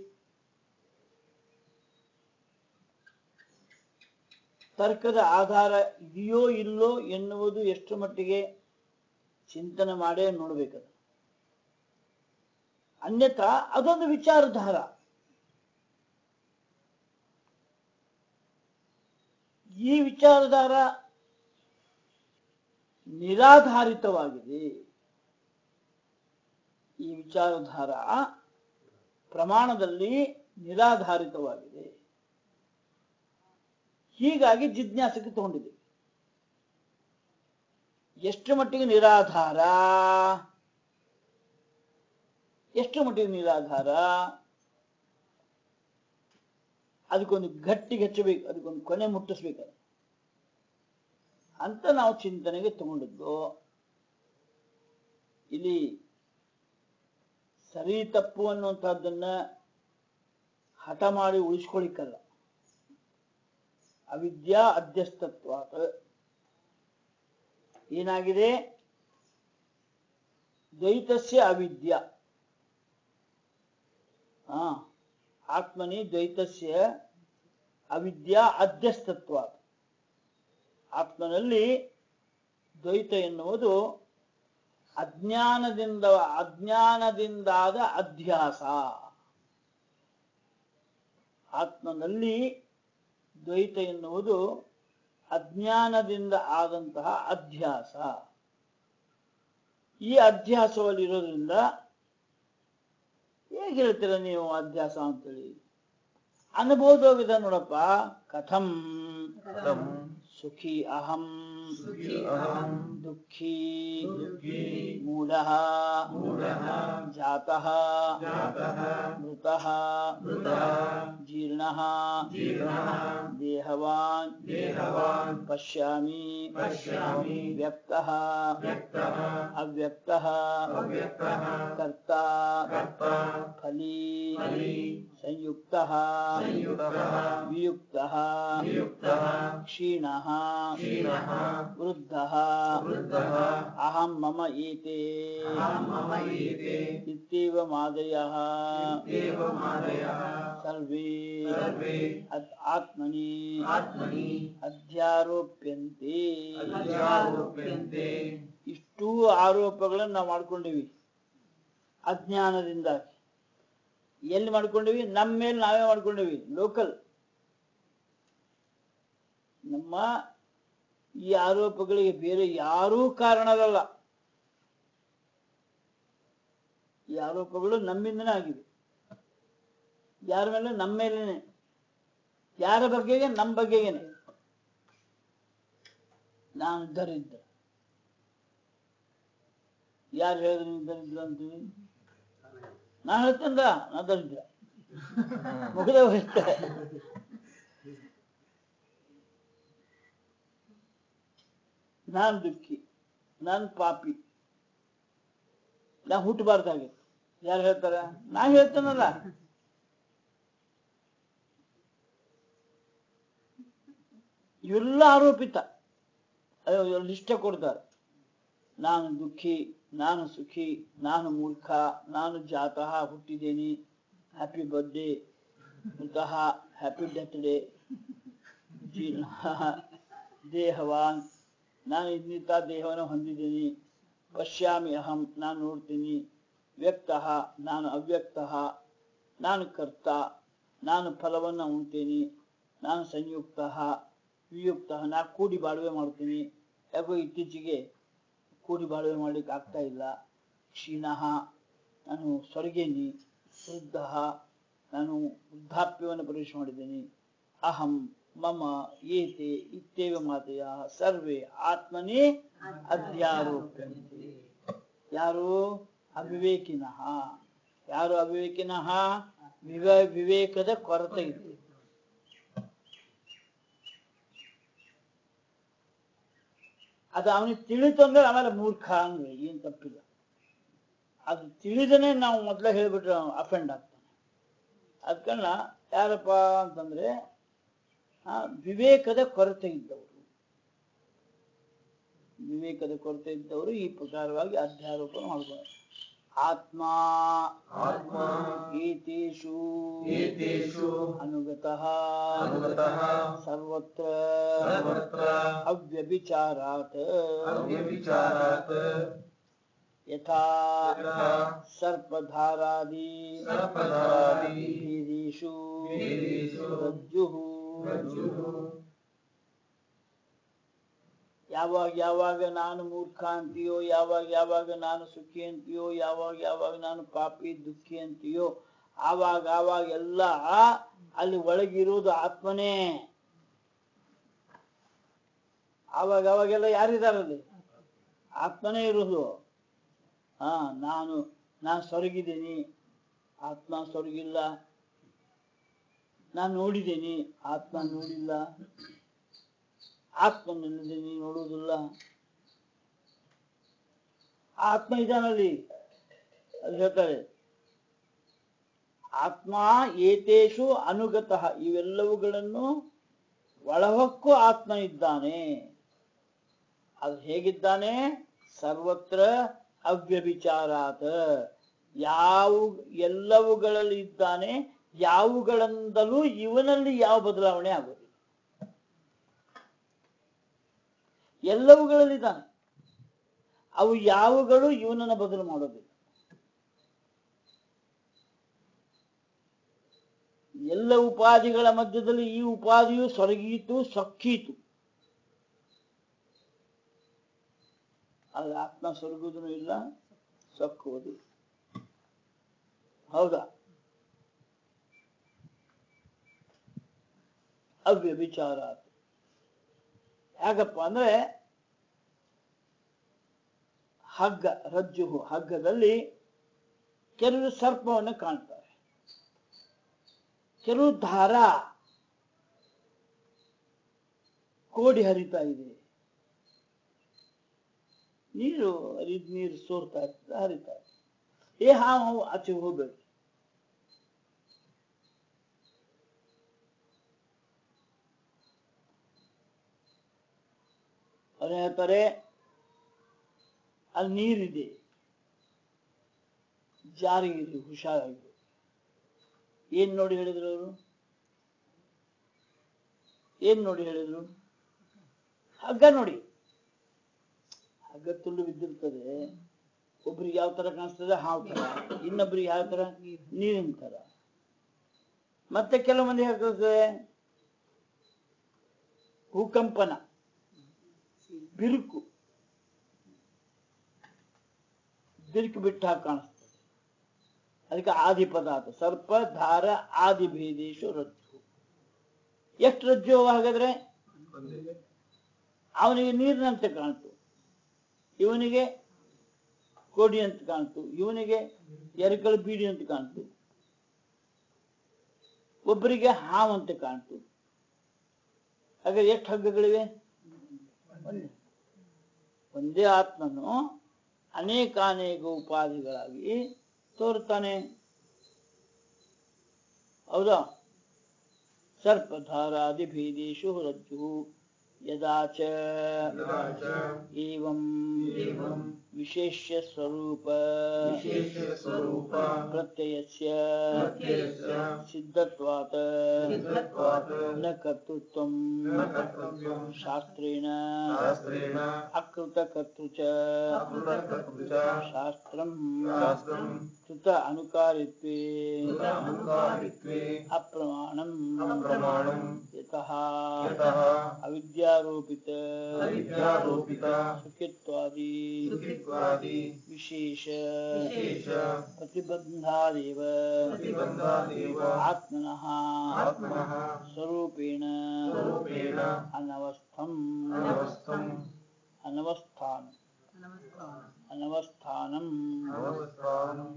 ತರ್ಕದ ಆಧಾರ ಇದೆಯೋ ಇಲ್ಲೋ ಎನ್ನುವುದು ಎಷ್ಟು ಮಟ್ಟಿಗೆ ಚಿಂತನೆ ಮಾಡೇ ನೋಡ್ಬೇಕದು ಅನ್ಯಥಾ ಅದೊಂದು ವಿಚಾರಧಾರ ಈ ವಿಚಾರಧಾರ ನಿರಾಧಾರಿತವಾಗಿದೆ ಈ ವಿಚಾರಧಾರ ಪ್ರಮಾಣದಲ್ಲಿ ನಿರಾಧಾರಿತವಾಗಿದೆ ಹೀಗಾಗಿ ಜಿಜ್ಞಾಸಕ್ಕೆ ತಗೊಂಡಿದೆ ಎಷ್ಟು ಮಟ್ಟಿಗೆ ನಿರಾಧಾರ ಎಷ್ಟು ಮಟ್ಟಿಗೆ ನಿರಾಧಾರ ಅದಕ್ಕೊಂದು ಗಟ್ಟಿಗೆ ಹಚ್ಚಬೇಕು ಅದಕ್ಕೊಂದು ಕೊನೆ ಮುಟ್ಟಿಸ್ಬೇಕು ಅಂತ ನಾವು ಚಿಂತನೆಗೆ ತಗೊಂಡಿದ್ದು ಇಲ್ಲಿ ಸರಿ ತಪ್ಪು ಅನ್ನುವಂಥದ್ದನ್ನ ಹಠ ಮಾಡಿ ಉಳಿಸ್ಕೊಳಿಕ್ಕಲ್ಲ ಅವಿದ್ಯಾ ಅಧ್ಯಸ್ತತ್ವ ಏನಾಗಿದೆ ದ್ವೈತಸ್ಯ ಅವಿದ್ಯಾ ಹಾ ಆತ್ಮನಿ ದ್ವೈತಸ್ಯ ಅವಿದ್ಯಾ ಅಧ್ಯಸ್ತತ್ವ ಆತ್ಮನಲ್ಲಿ ದ್ವೈತ ಎನ್ನುವುದು ಅಜ್ಞಾನದಿಂದ ಅಜ್ಞಾನದಿಂದಾದ ಅಧ್ಯಾಸ ಆತ್ಮನಲ್ಲಿ ದ್ವೈತ ಎನ್ನುವುದು ಅಜ್ಞಾನದಿಂದ ಆದಂತಹ ಅಧ್ಯಾಸ ಈ ಅಧ್ಯಾಸವಲ್ಲಿರೋದ್ರಿಂದ ಹೇಗೆ ಹೇಳ್ತೀರ ನೀವು ಅಧ್ಯಾಸ ಅಂತೇಳಿ ಅನುಭವದೋಗಿದೆ ನೋಡಪ್ಪ ಕಥಂ ಕಥಂ ಸುಖಿ ಅಹಂ ಸುಖಿ ಅಹಂ ದುಃಖಿ ದುಃಖಿ ಮೂಢಃ ಮೂಢಃ ಜಾತಃ ಜಾತಃ ಮೃತಃ ಮೃತಃ ಜೀರ್ಣಃ ಜೀರ್ಣಃ ದೇಹವಾನ್ ದೇಹವಾನ್ ಪಶ್ಯಾಮಿ ಪಶ್ಯಾಮಿ ವ್ಯಕ್ತಃ ವ್ಯಕ್ತಃ ಅವ್ಯಕ್ತಃ ಅವ್ಯಕ್ತಃ ಕರ್ತ ಕರ್ತ ಫಲೀ ಫಲೀ ಸಂಯುಕ್ತಃ ಸಂಯುಕ್ತಃ ವಿಯುಕ್ತಃ ವಿಯುಕ್ತಃ ಕ್ಷೀಣಃ ಕ್ಷೀಣಃ ವೃದ್ಧಃ ವೃದ್ಧಃ ಅಹಂ ಮಮ ಏತೆ ಅಹಂ ಮಮ ಏತೆ ಇತ್ಯೇವ ಮಾದಯಃ ಇತ್ಯೇವ ಮಾದಯಃ ಸರ್ವೇ ಸರ್ವೇ ಅತ್- ಆತ್ಮನಿ ಆತ್ಮನಿ ಅಧ್ಯಾರೋಪ್ಯಂತೆ ಅಧ್ಯಾರೋಪ್ಯಂತೆ ಇಷ್ಟೂ ಆರೋಪಗಳನ್ನು ನಾವು ಮಾಡ್ಕೊಂಡಿವಿ ಅಜ್ಞಾನದಿಂದಾಗಿ ಎಲ್ಲಿ ಮಾಡ್ಕೊಂಡಿವಿ ನಮ್ಮ ಮೇಲೆ ನಾವೇ ಮಾಡ್ಕೊಂಡಿವಿ ಲೋಕಲ್ ನಮ್ಮ ಈ ಆರೋಪಗಳಿಗೆ ಬೇರೆ ಯಾರೂ ಕಾರಣರಲ್ಲ ಈ ಆರೋಪಗಳು ನಮ್ಮಿಂದನೇ ಆಗಿವೆ ಯಾರ ಮೇಲೆ ನಮ್ಮ ಮೇಲೇನೆ ಯಾರ ಬಗ್ಗೆಗೆ ನಮ್ಮ ಬಗ್ಗೆಗೇನೆ ನಾನು ದರಿದ್ರ ಯಾರು ಹೇಳಿದ್ರು ನೀವು ದರಿದ್ರ ಅಂತೀವಿ ನಾನು ಹೇಳ್ತೇನ್ರ ನಾ ದರಿದ್ರ ಮುಗಿದ ಹೋಯ್ತೆ ನಾನ್ ದುಃಖಿ ನಾನ್ ಪಾಪಿ ನಾ ಹುಟ್ಟಬಾರ್ದಾಗಿತ್ತು ಯಾರು ಹೇಳ್ತಾರ ನಾ ಹೇಳ್ತೇನಲ್ಲ ಇವೆಲ್ಲ ಆರೋಪಿತ ಲಿಷ್ಟ ಕೊಡ್ತಾರೆ ನಾನು ದುಃಖಿ ನಾನು ಸುಖಿ ನಾನು ಮೂರ್ಖ ನಾನು ಜಾತಃ ಹುಟ್ಟಿದ್ದೇನೆ ಹ್ಯಾಪಿ ಬರ್ಡೇ ಇಂತಹ ಹ್ಯಾಪಿ ಡೆತ್ ಡೇ ಜೀರ್ಣ ದೇಹವಾನ್ ನಾನು ಇನ್ನಿತ ದೇಹವನ್ನು ಹೊಂದಿದ್ದೀನಿ ಪಶ್ಯಾಮಿ ಅಹಂ ನಾನು ನೋಡ್ತೀನಿ ವ್ಯಕ್ತ ನಾನು ಅವ್ಯಕ್ತ ನಾನು ಕರ್ತ ನಾನು ಫಲವನ್ನು ಉಣ್ತೀನಿ ನಾನು ಸಂಯುಕ್ತ ವಿಯುಕ್ತ ನಾ ಕೂಡಿ ಬಾಳ್ವೆ ಮಾಡ್ತೀನಿ ಯಾಕೋ ಇತ್ತೀಚೆಗೆ ಕೂಡಿ ಬಾಳ್ವೆ ಮಾಡ್ಲಿಕ್ಕೆ ಆಗ್ತಾ ಇಲ್ಲ ಕ್ಷೀಣಃ ನಾನು ಸ್ವರ್ಗೇನಿ ವೃದ್ಧ ನಾನು ವೃದ್ಧಾಪ್ಯವನ್ನು ಪ್ರವೇಶ ಮಾಡಿದ್ದೇನೆ ಅಹಂ ಮಮ ಏತೆ ಇತ್ಯೇವ ಮಾತೆಯ ಸರ್ವೇ ಆತ್ಮನೇ ಅಧ್ಯಾರೋಪ್ಯಂತೆ ಯಾರು ಅವಿವೇಕಿನಃ ಯಾರು ಅವಿವೇಕಿನಃ ವಿವ ವಿವೇಕದ ಕೊರತೆ ಇದೆ ಅದು ಅವನಿಗೆ ತಿಳಿತು ಅಂದ್ರೆ ಆಮೇಲೆ ಮೂರ್ಖ ಅಂದ್ರೆ ಏನ್ ತಪ್ಪಿಲ್ಲ ಅದು ತಿಳಿದನೆ ನಾವು ಮೊದಲೇ ಹೇಳ್ಬಿಟ್ರೆ ಅಫೆಂಡ್ ಆಗ್ತಾನೆ ಅದಕ್ಕನ್ನ ಯಾರಪ್ಪ ಅಂತಂದ್ರೆ ಆ, ವಿವೇಕದ ಕೊರತೆ ಇದ್ದವರು ವಿವೇಕದ ಕೊರತೆ ಇದ್ದವರು ಈ ಪ್ರಕಾರವಾಗಿ ಅಧ್ಯಾರೋಪ ಮಾಡ್ತಾರೆ ಆತ್ಮ ಆತ್ಮ ಏತೇಷು ಏತೇಷು ಅನುಗತಃ ಅನುಗತಃ ಸರ್ವತ್ರ ಸರ್ವತ್ರ ಅವ್ಯಭಿಚಾರಾತ್ ಅವ್ಯಭಿಚಾರಾತ್ ಯಥಾ ಯಥಾ ಸರ್ಪಧಾರಾದಿ ಸರ್ಪಧಾರಾದಿ ಭೇದೇಷು ಭೇದೇಷು ರಜ್ಜುಃ ರಜ್ಜುಃ ಯಾವಾಗ ಯಾವಾಗ ನಾನು ಮೂರ್ಖ ಅಂತೀಯೋ ಯಾವಾಗ ಯಾವಾಗ ನಾನು ಸುಖಿ ಅಂತೀಯೋ ಯಾವಾಗ ಯಾವಾಗ ನಾನು ಪಾಪಿ ದುಃಖಿ ಅಂತೀಯೋ ಆವಾಗ ಆವಾಗ ಎಲ್ಲ ಅಲ್ಲಿ ಒಳಗಿರುವುದು ಆತ್ಮನೇ ಆವಾಗ ಆವಾಗೆಲ್ಲ ಯಾರಿದಾರಲ್ಲಿ ಆತ್ಮನೇ ಇರುವುದು ಹಾ ನಾನು ನಾನು ಸೊರಗಿದ್ದೀನಿ ಆತ್ಮ ಸೊರಗಿಲ್ಲ ನಾನು ನೋಡಿದ್ದೀನಿ ಆತ್ಮ ನೋಡಿಲ್ಲ ಆತ್ಮ ನಿನ್ನದಿನಿ ನೋಡುವುದಿಲ್ಲ ಆತ್ಮ ಇದಾನಲ್ಲಿ ಅದು ಹೇಳ್ತಾರೆ ಆತ್ಮ ಏತೇಷು ಅನುಗತಃ ಇವೆಲ್ಲವುಗಳನ್ನು ಒಳಹೊಕ್ಕು ಆತ್ಮ ಇದ್ದಾನೆ ಅದು ಹೇಗಿದ್ದಾನೆ ಸರ್ವತ್ರ ಅವ್ಯಭಿಚಾರಾತ್ ಯಾವ ಎಲ್ಲವುಗಳಲ್ಲಿ ಇದ್ದಾನೆ ಯಾವುಗಳಿಂದಲೂ ಇವನಲ್ಲಿ ಯಾವ ಬದಲಾವಣೆ ಆಗೋದಿಲ್ಲ ಎಲ್ಲವುಗಳಲ್ಲಿದ್ದಾನೆ ಅವು ಯಾವುಗಳು ಇವನನ್ನು ಬದಲು ಮಾಡೋದಿಲ್ಲ ಎಲ್ಲ ಉಪಾಧಿಗಳ ಮಧ್ಯದಲ್ಲಿ ಈ ಉಪಾಧಿಯು ಸೊರಗೀತು ಸೊಕ್ಕೀತು ಆದ್ರೆ ಆತ್ಮ ಸೊರಗುವುದೂ ಇಲ್ಲ ಸೊಕ್ಕುವುದು ಹೌದಾ ಅವ್ಯಭಿಚಾರ ಯಾಕಪ್ಪ ಅಂದ್ರೆ ಹಗ್ಗ ರಜ್ಜು ಹಗ್ಗದಲ್ಲಿ ಕೆಲವು ಸರ್ಪವನ್ನು ಕಾಣ್ತಾರೆ ಕೆಲವು ದಾರ ಕೋಡಿ ಹರಿತಾ ಇದೆ ನೀರು ಹರಿದ ನೀರು ಸೋರ್ತಾ ಇರ್ತದೆ ಹರಿತಾ ಇರ್ತದೆ ಏ ಹಾವು ಆಚೆ ಹೋಗ್ಬೇಕು ಅವ್ರು ಹೇಳ್ತಾರೆ ಅಲ್ಲಿ ನೀರಿದೆ ಜಾರಿಗಿರಿ ಹುಷಾರಾಗಿ ಏನ್ ನೋಡಿ ಹೇಳಿದ್ರು ಅವರು ಏನ್ ನೋಡಿ ಹೇಳಿದ್ರು ಹಗ್ಗ ನೋಡಿ ಹಗ್ಗ ತುಳ್ಳು ಬಿದ್ದಿರ್ತದೆ ಒಬ್ರಿಗೆ ಯಾವ ತರ ಕಾಣಿಸ್ತದೆ ಹಾವು ತರ ಇನ್ನೊಬ್ರಿಗೆ ಯಾವ ತರ ನೀರಿನ ತರ ಮತ್ತೆ ಕೆಲವು ಮಂದಿ ಹೇಳ್ತದೆ ಭೂಕಂಪನ ಬಿರುಕು ಬಿರುಕು ಬಿಟ್ಟ ಹಾಗೆ ಕಾಣಿಸ್ತದೆ ಅದಕ್ಕೆ ಆದಿ ಪದಾರ್ಥ ಸರ್ಪ ಧಾರ ಆದಿ ಭೇದೇಶು ರಜ್ಜು ಎಷ್ಟು ರಜ್ಜು ಅವ ಹಾಗಾದ್ರೆ ಒಂದೇ ಅವನಿಗೆ ನೀರಿನಂತೆ ಕಾಣ್ತು ಇವನಿಗೆ ಕೋಡಿ ಅಂತ ಕಾಣ್ತು ಇವನಿಗೆ ಎರಕಳ ಬೀಡಿ ಅಂತ ಕಾಣ್ತು ಒಬ್ಬರಿಗೆ ಹಾವಂತೆ ಕಾಣ್ತು ಹಾಗಾದ್ರೆ ಎಷ್ಟು ಹಗ್ಗಗಳಿವೆ ಒಂದೇ ಒಂದೇ ಆತ್ಮನು ಅನೇಕಾನೇಕ ಉಪಾಧಿಗಳಾಗಿ ತೋರುತ್ತಾನೆ ಹೌದಾ ಸರ್ಪಧಾರಾದಿ ಭೇದೇಶು ರಜ್ಜು यदा च यदा च एवं एवं विशेष्य स्वरूप विशेष्यस्वरूप प्रत्ययस्य प्रत्ययस्य सिद्धत्वात् सिद्धत्वात् न कर्तृत्वं न कर्तव्यं शास्त्रेण शास्त्रेण अकृतकर्तृ च अकृतकर्तृ च शास्त्रं शास्त्रं कृत अनुकारित्वे कृत अनुकारित्वे अप्रमाणम् अप्रमाणम् यतः यतः अविद्यारोपित अविद्यारोपित सुखित्वादि सुखित्वादि विशेष विशेष प्रतिबन्धादेव प्रतिबन्धादेव आत्मनः आत्मनः स्वरूपेण स्वरूपेण अनवस्थम् अनवस्थम् अनवस्थान नमस्कार अनवस्थानम् अवस्थानम्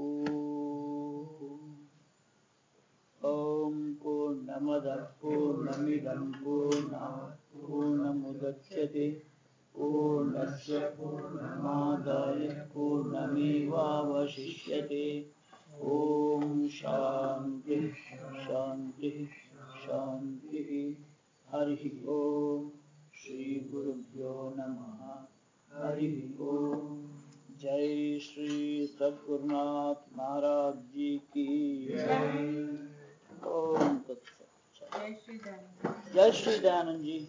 ॐ पूर्णमदः पूर्णमिदं पूर्णात् पूर्णमुदच्यते पूर्णस्य पूर्णमादाय पूर्णमेवावशिष्यते ॐ शान्तिः शान्तिः शान्तिः हरिः ॐ श्रीगुरुभ्यो नमः हरिः ॐ जय श्री सद्गुरुनाथ महाराज जी की जय ओम तत्सत जय श्री दयानंद जय श्री दयानंद जी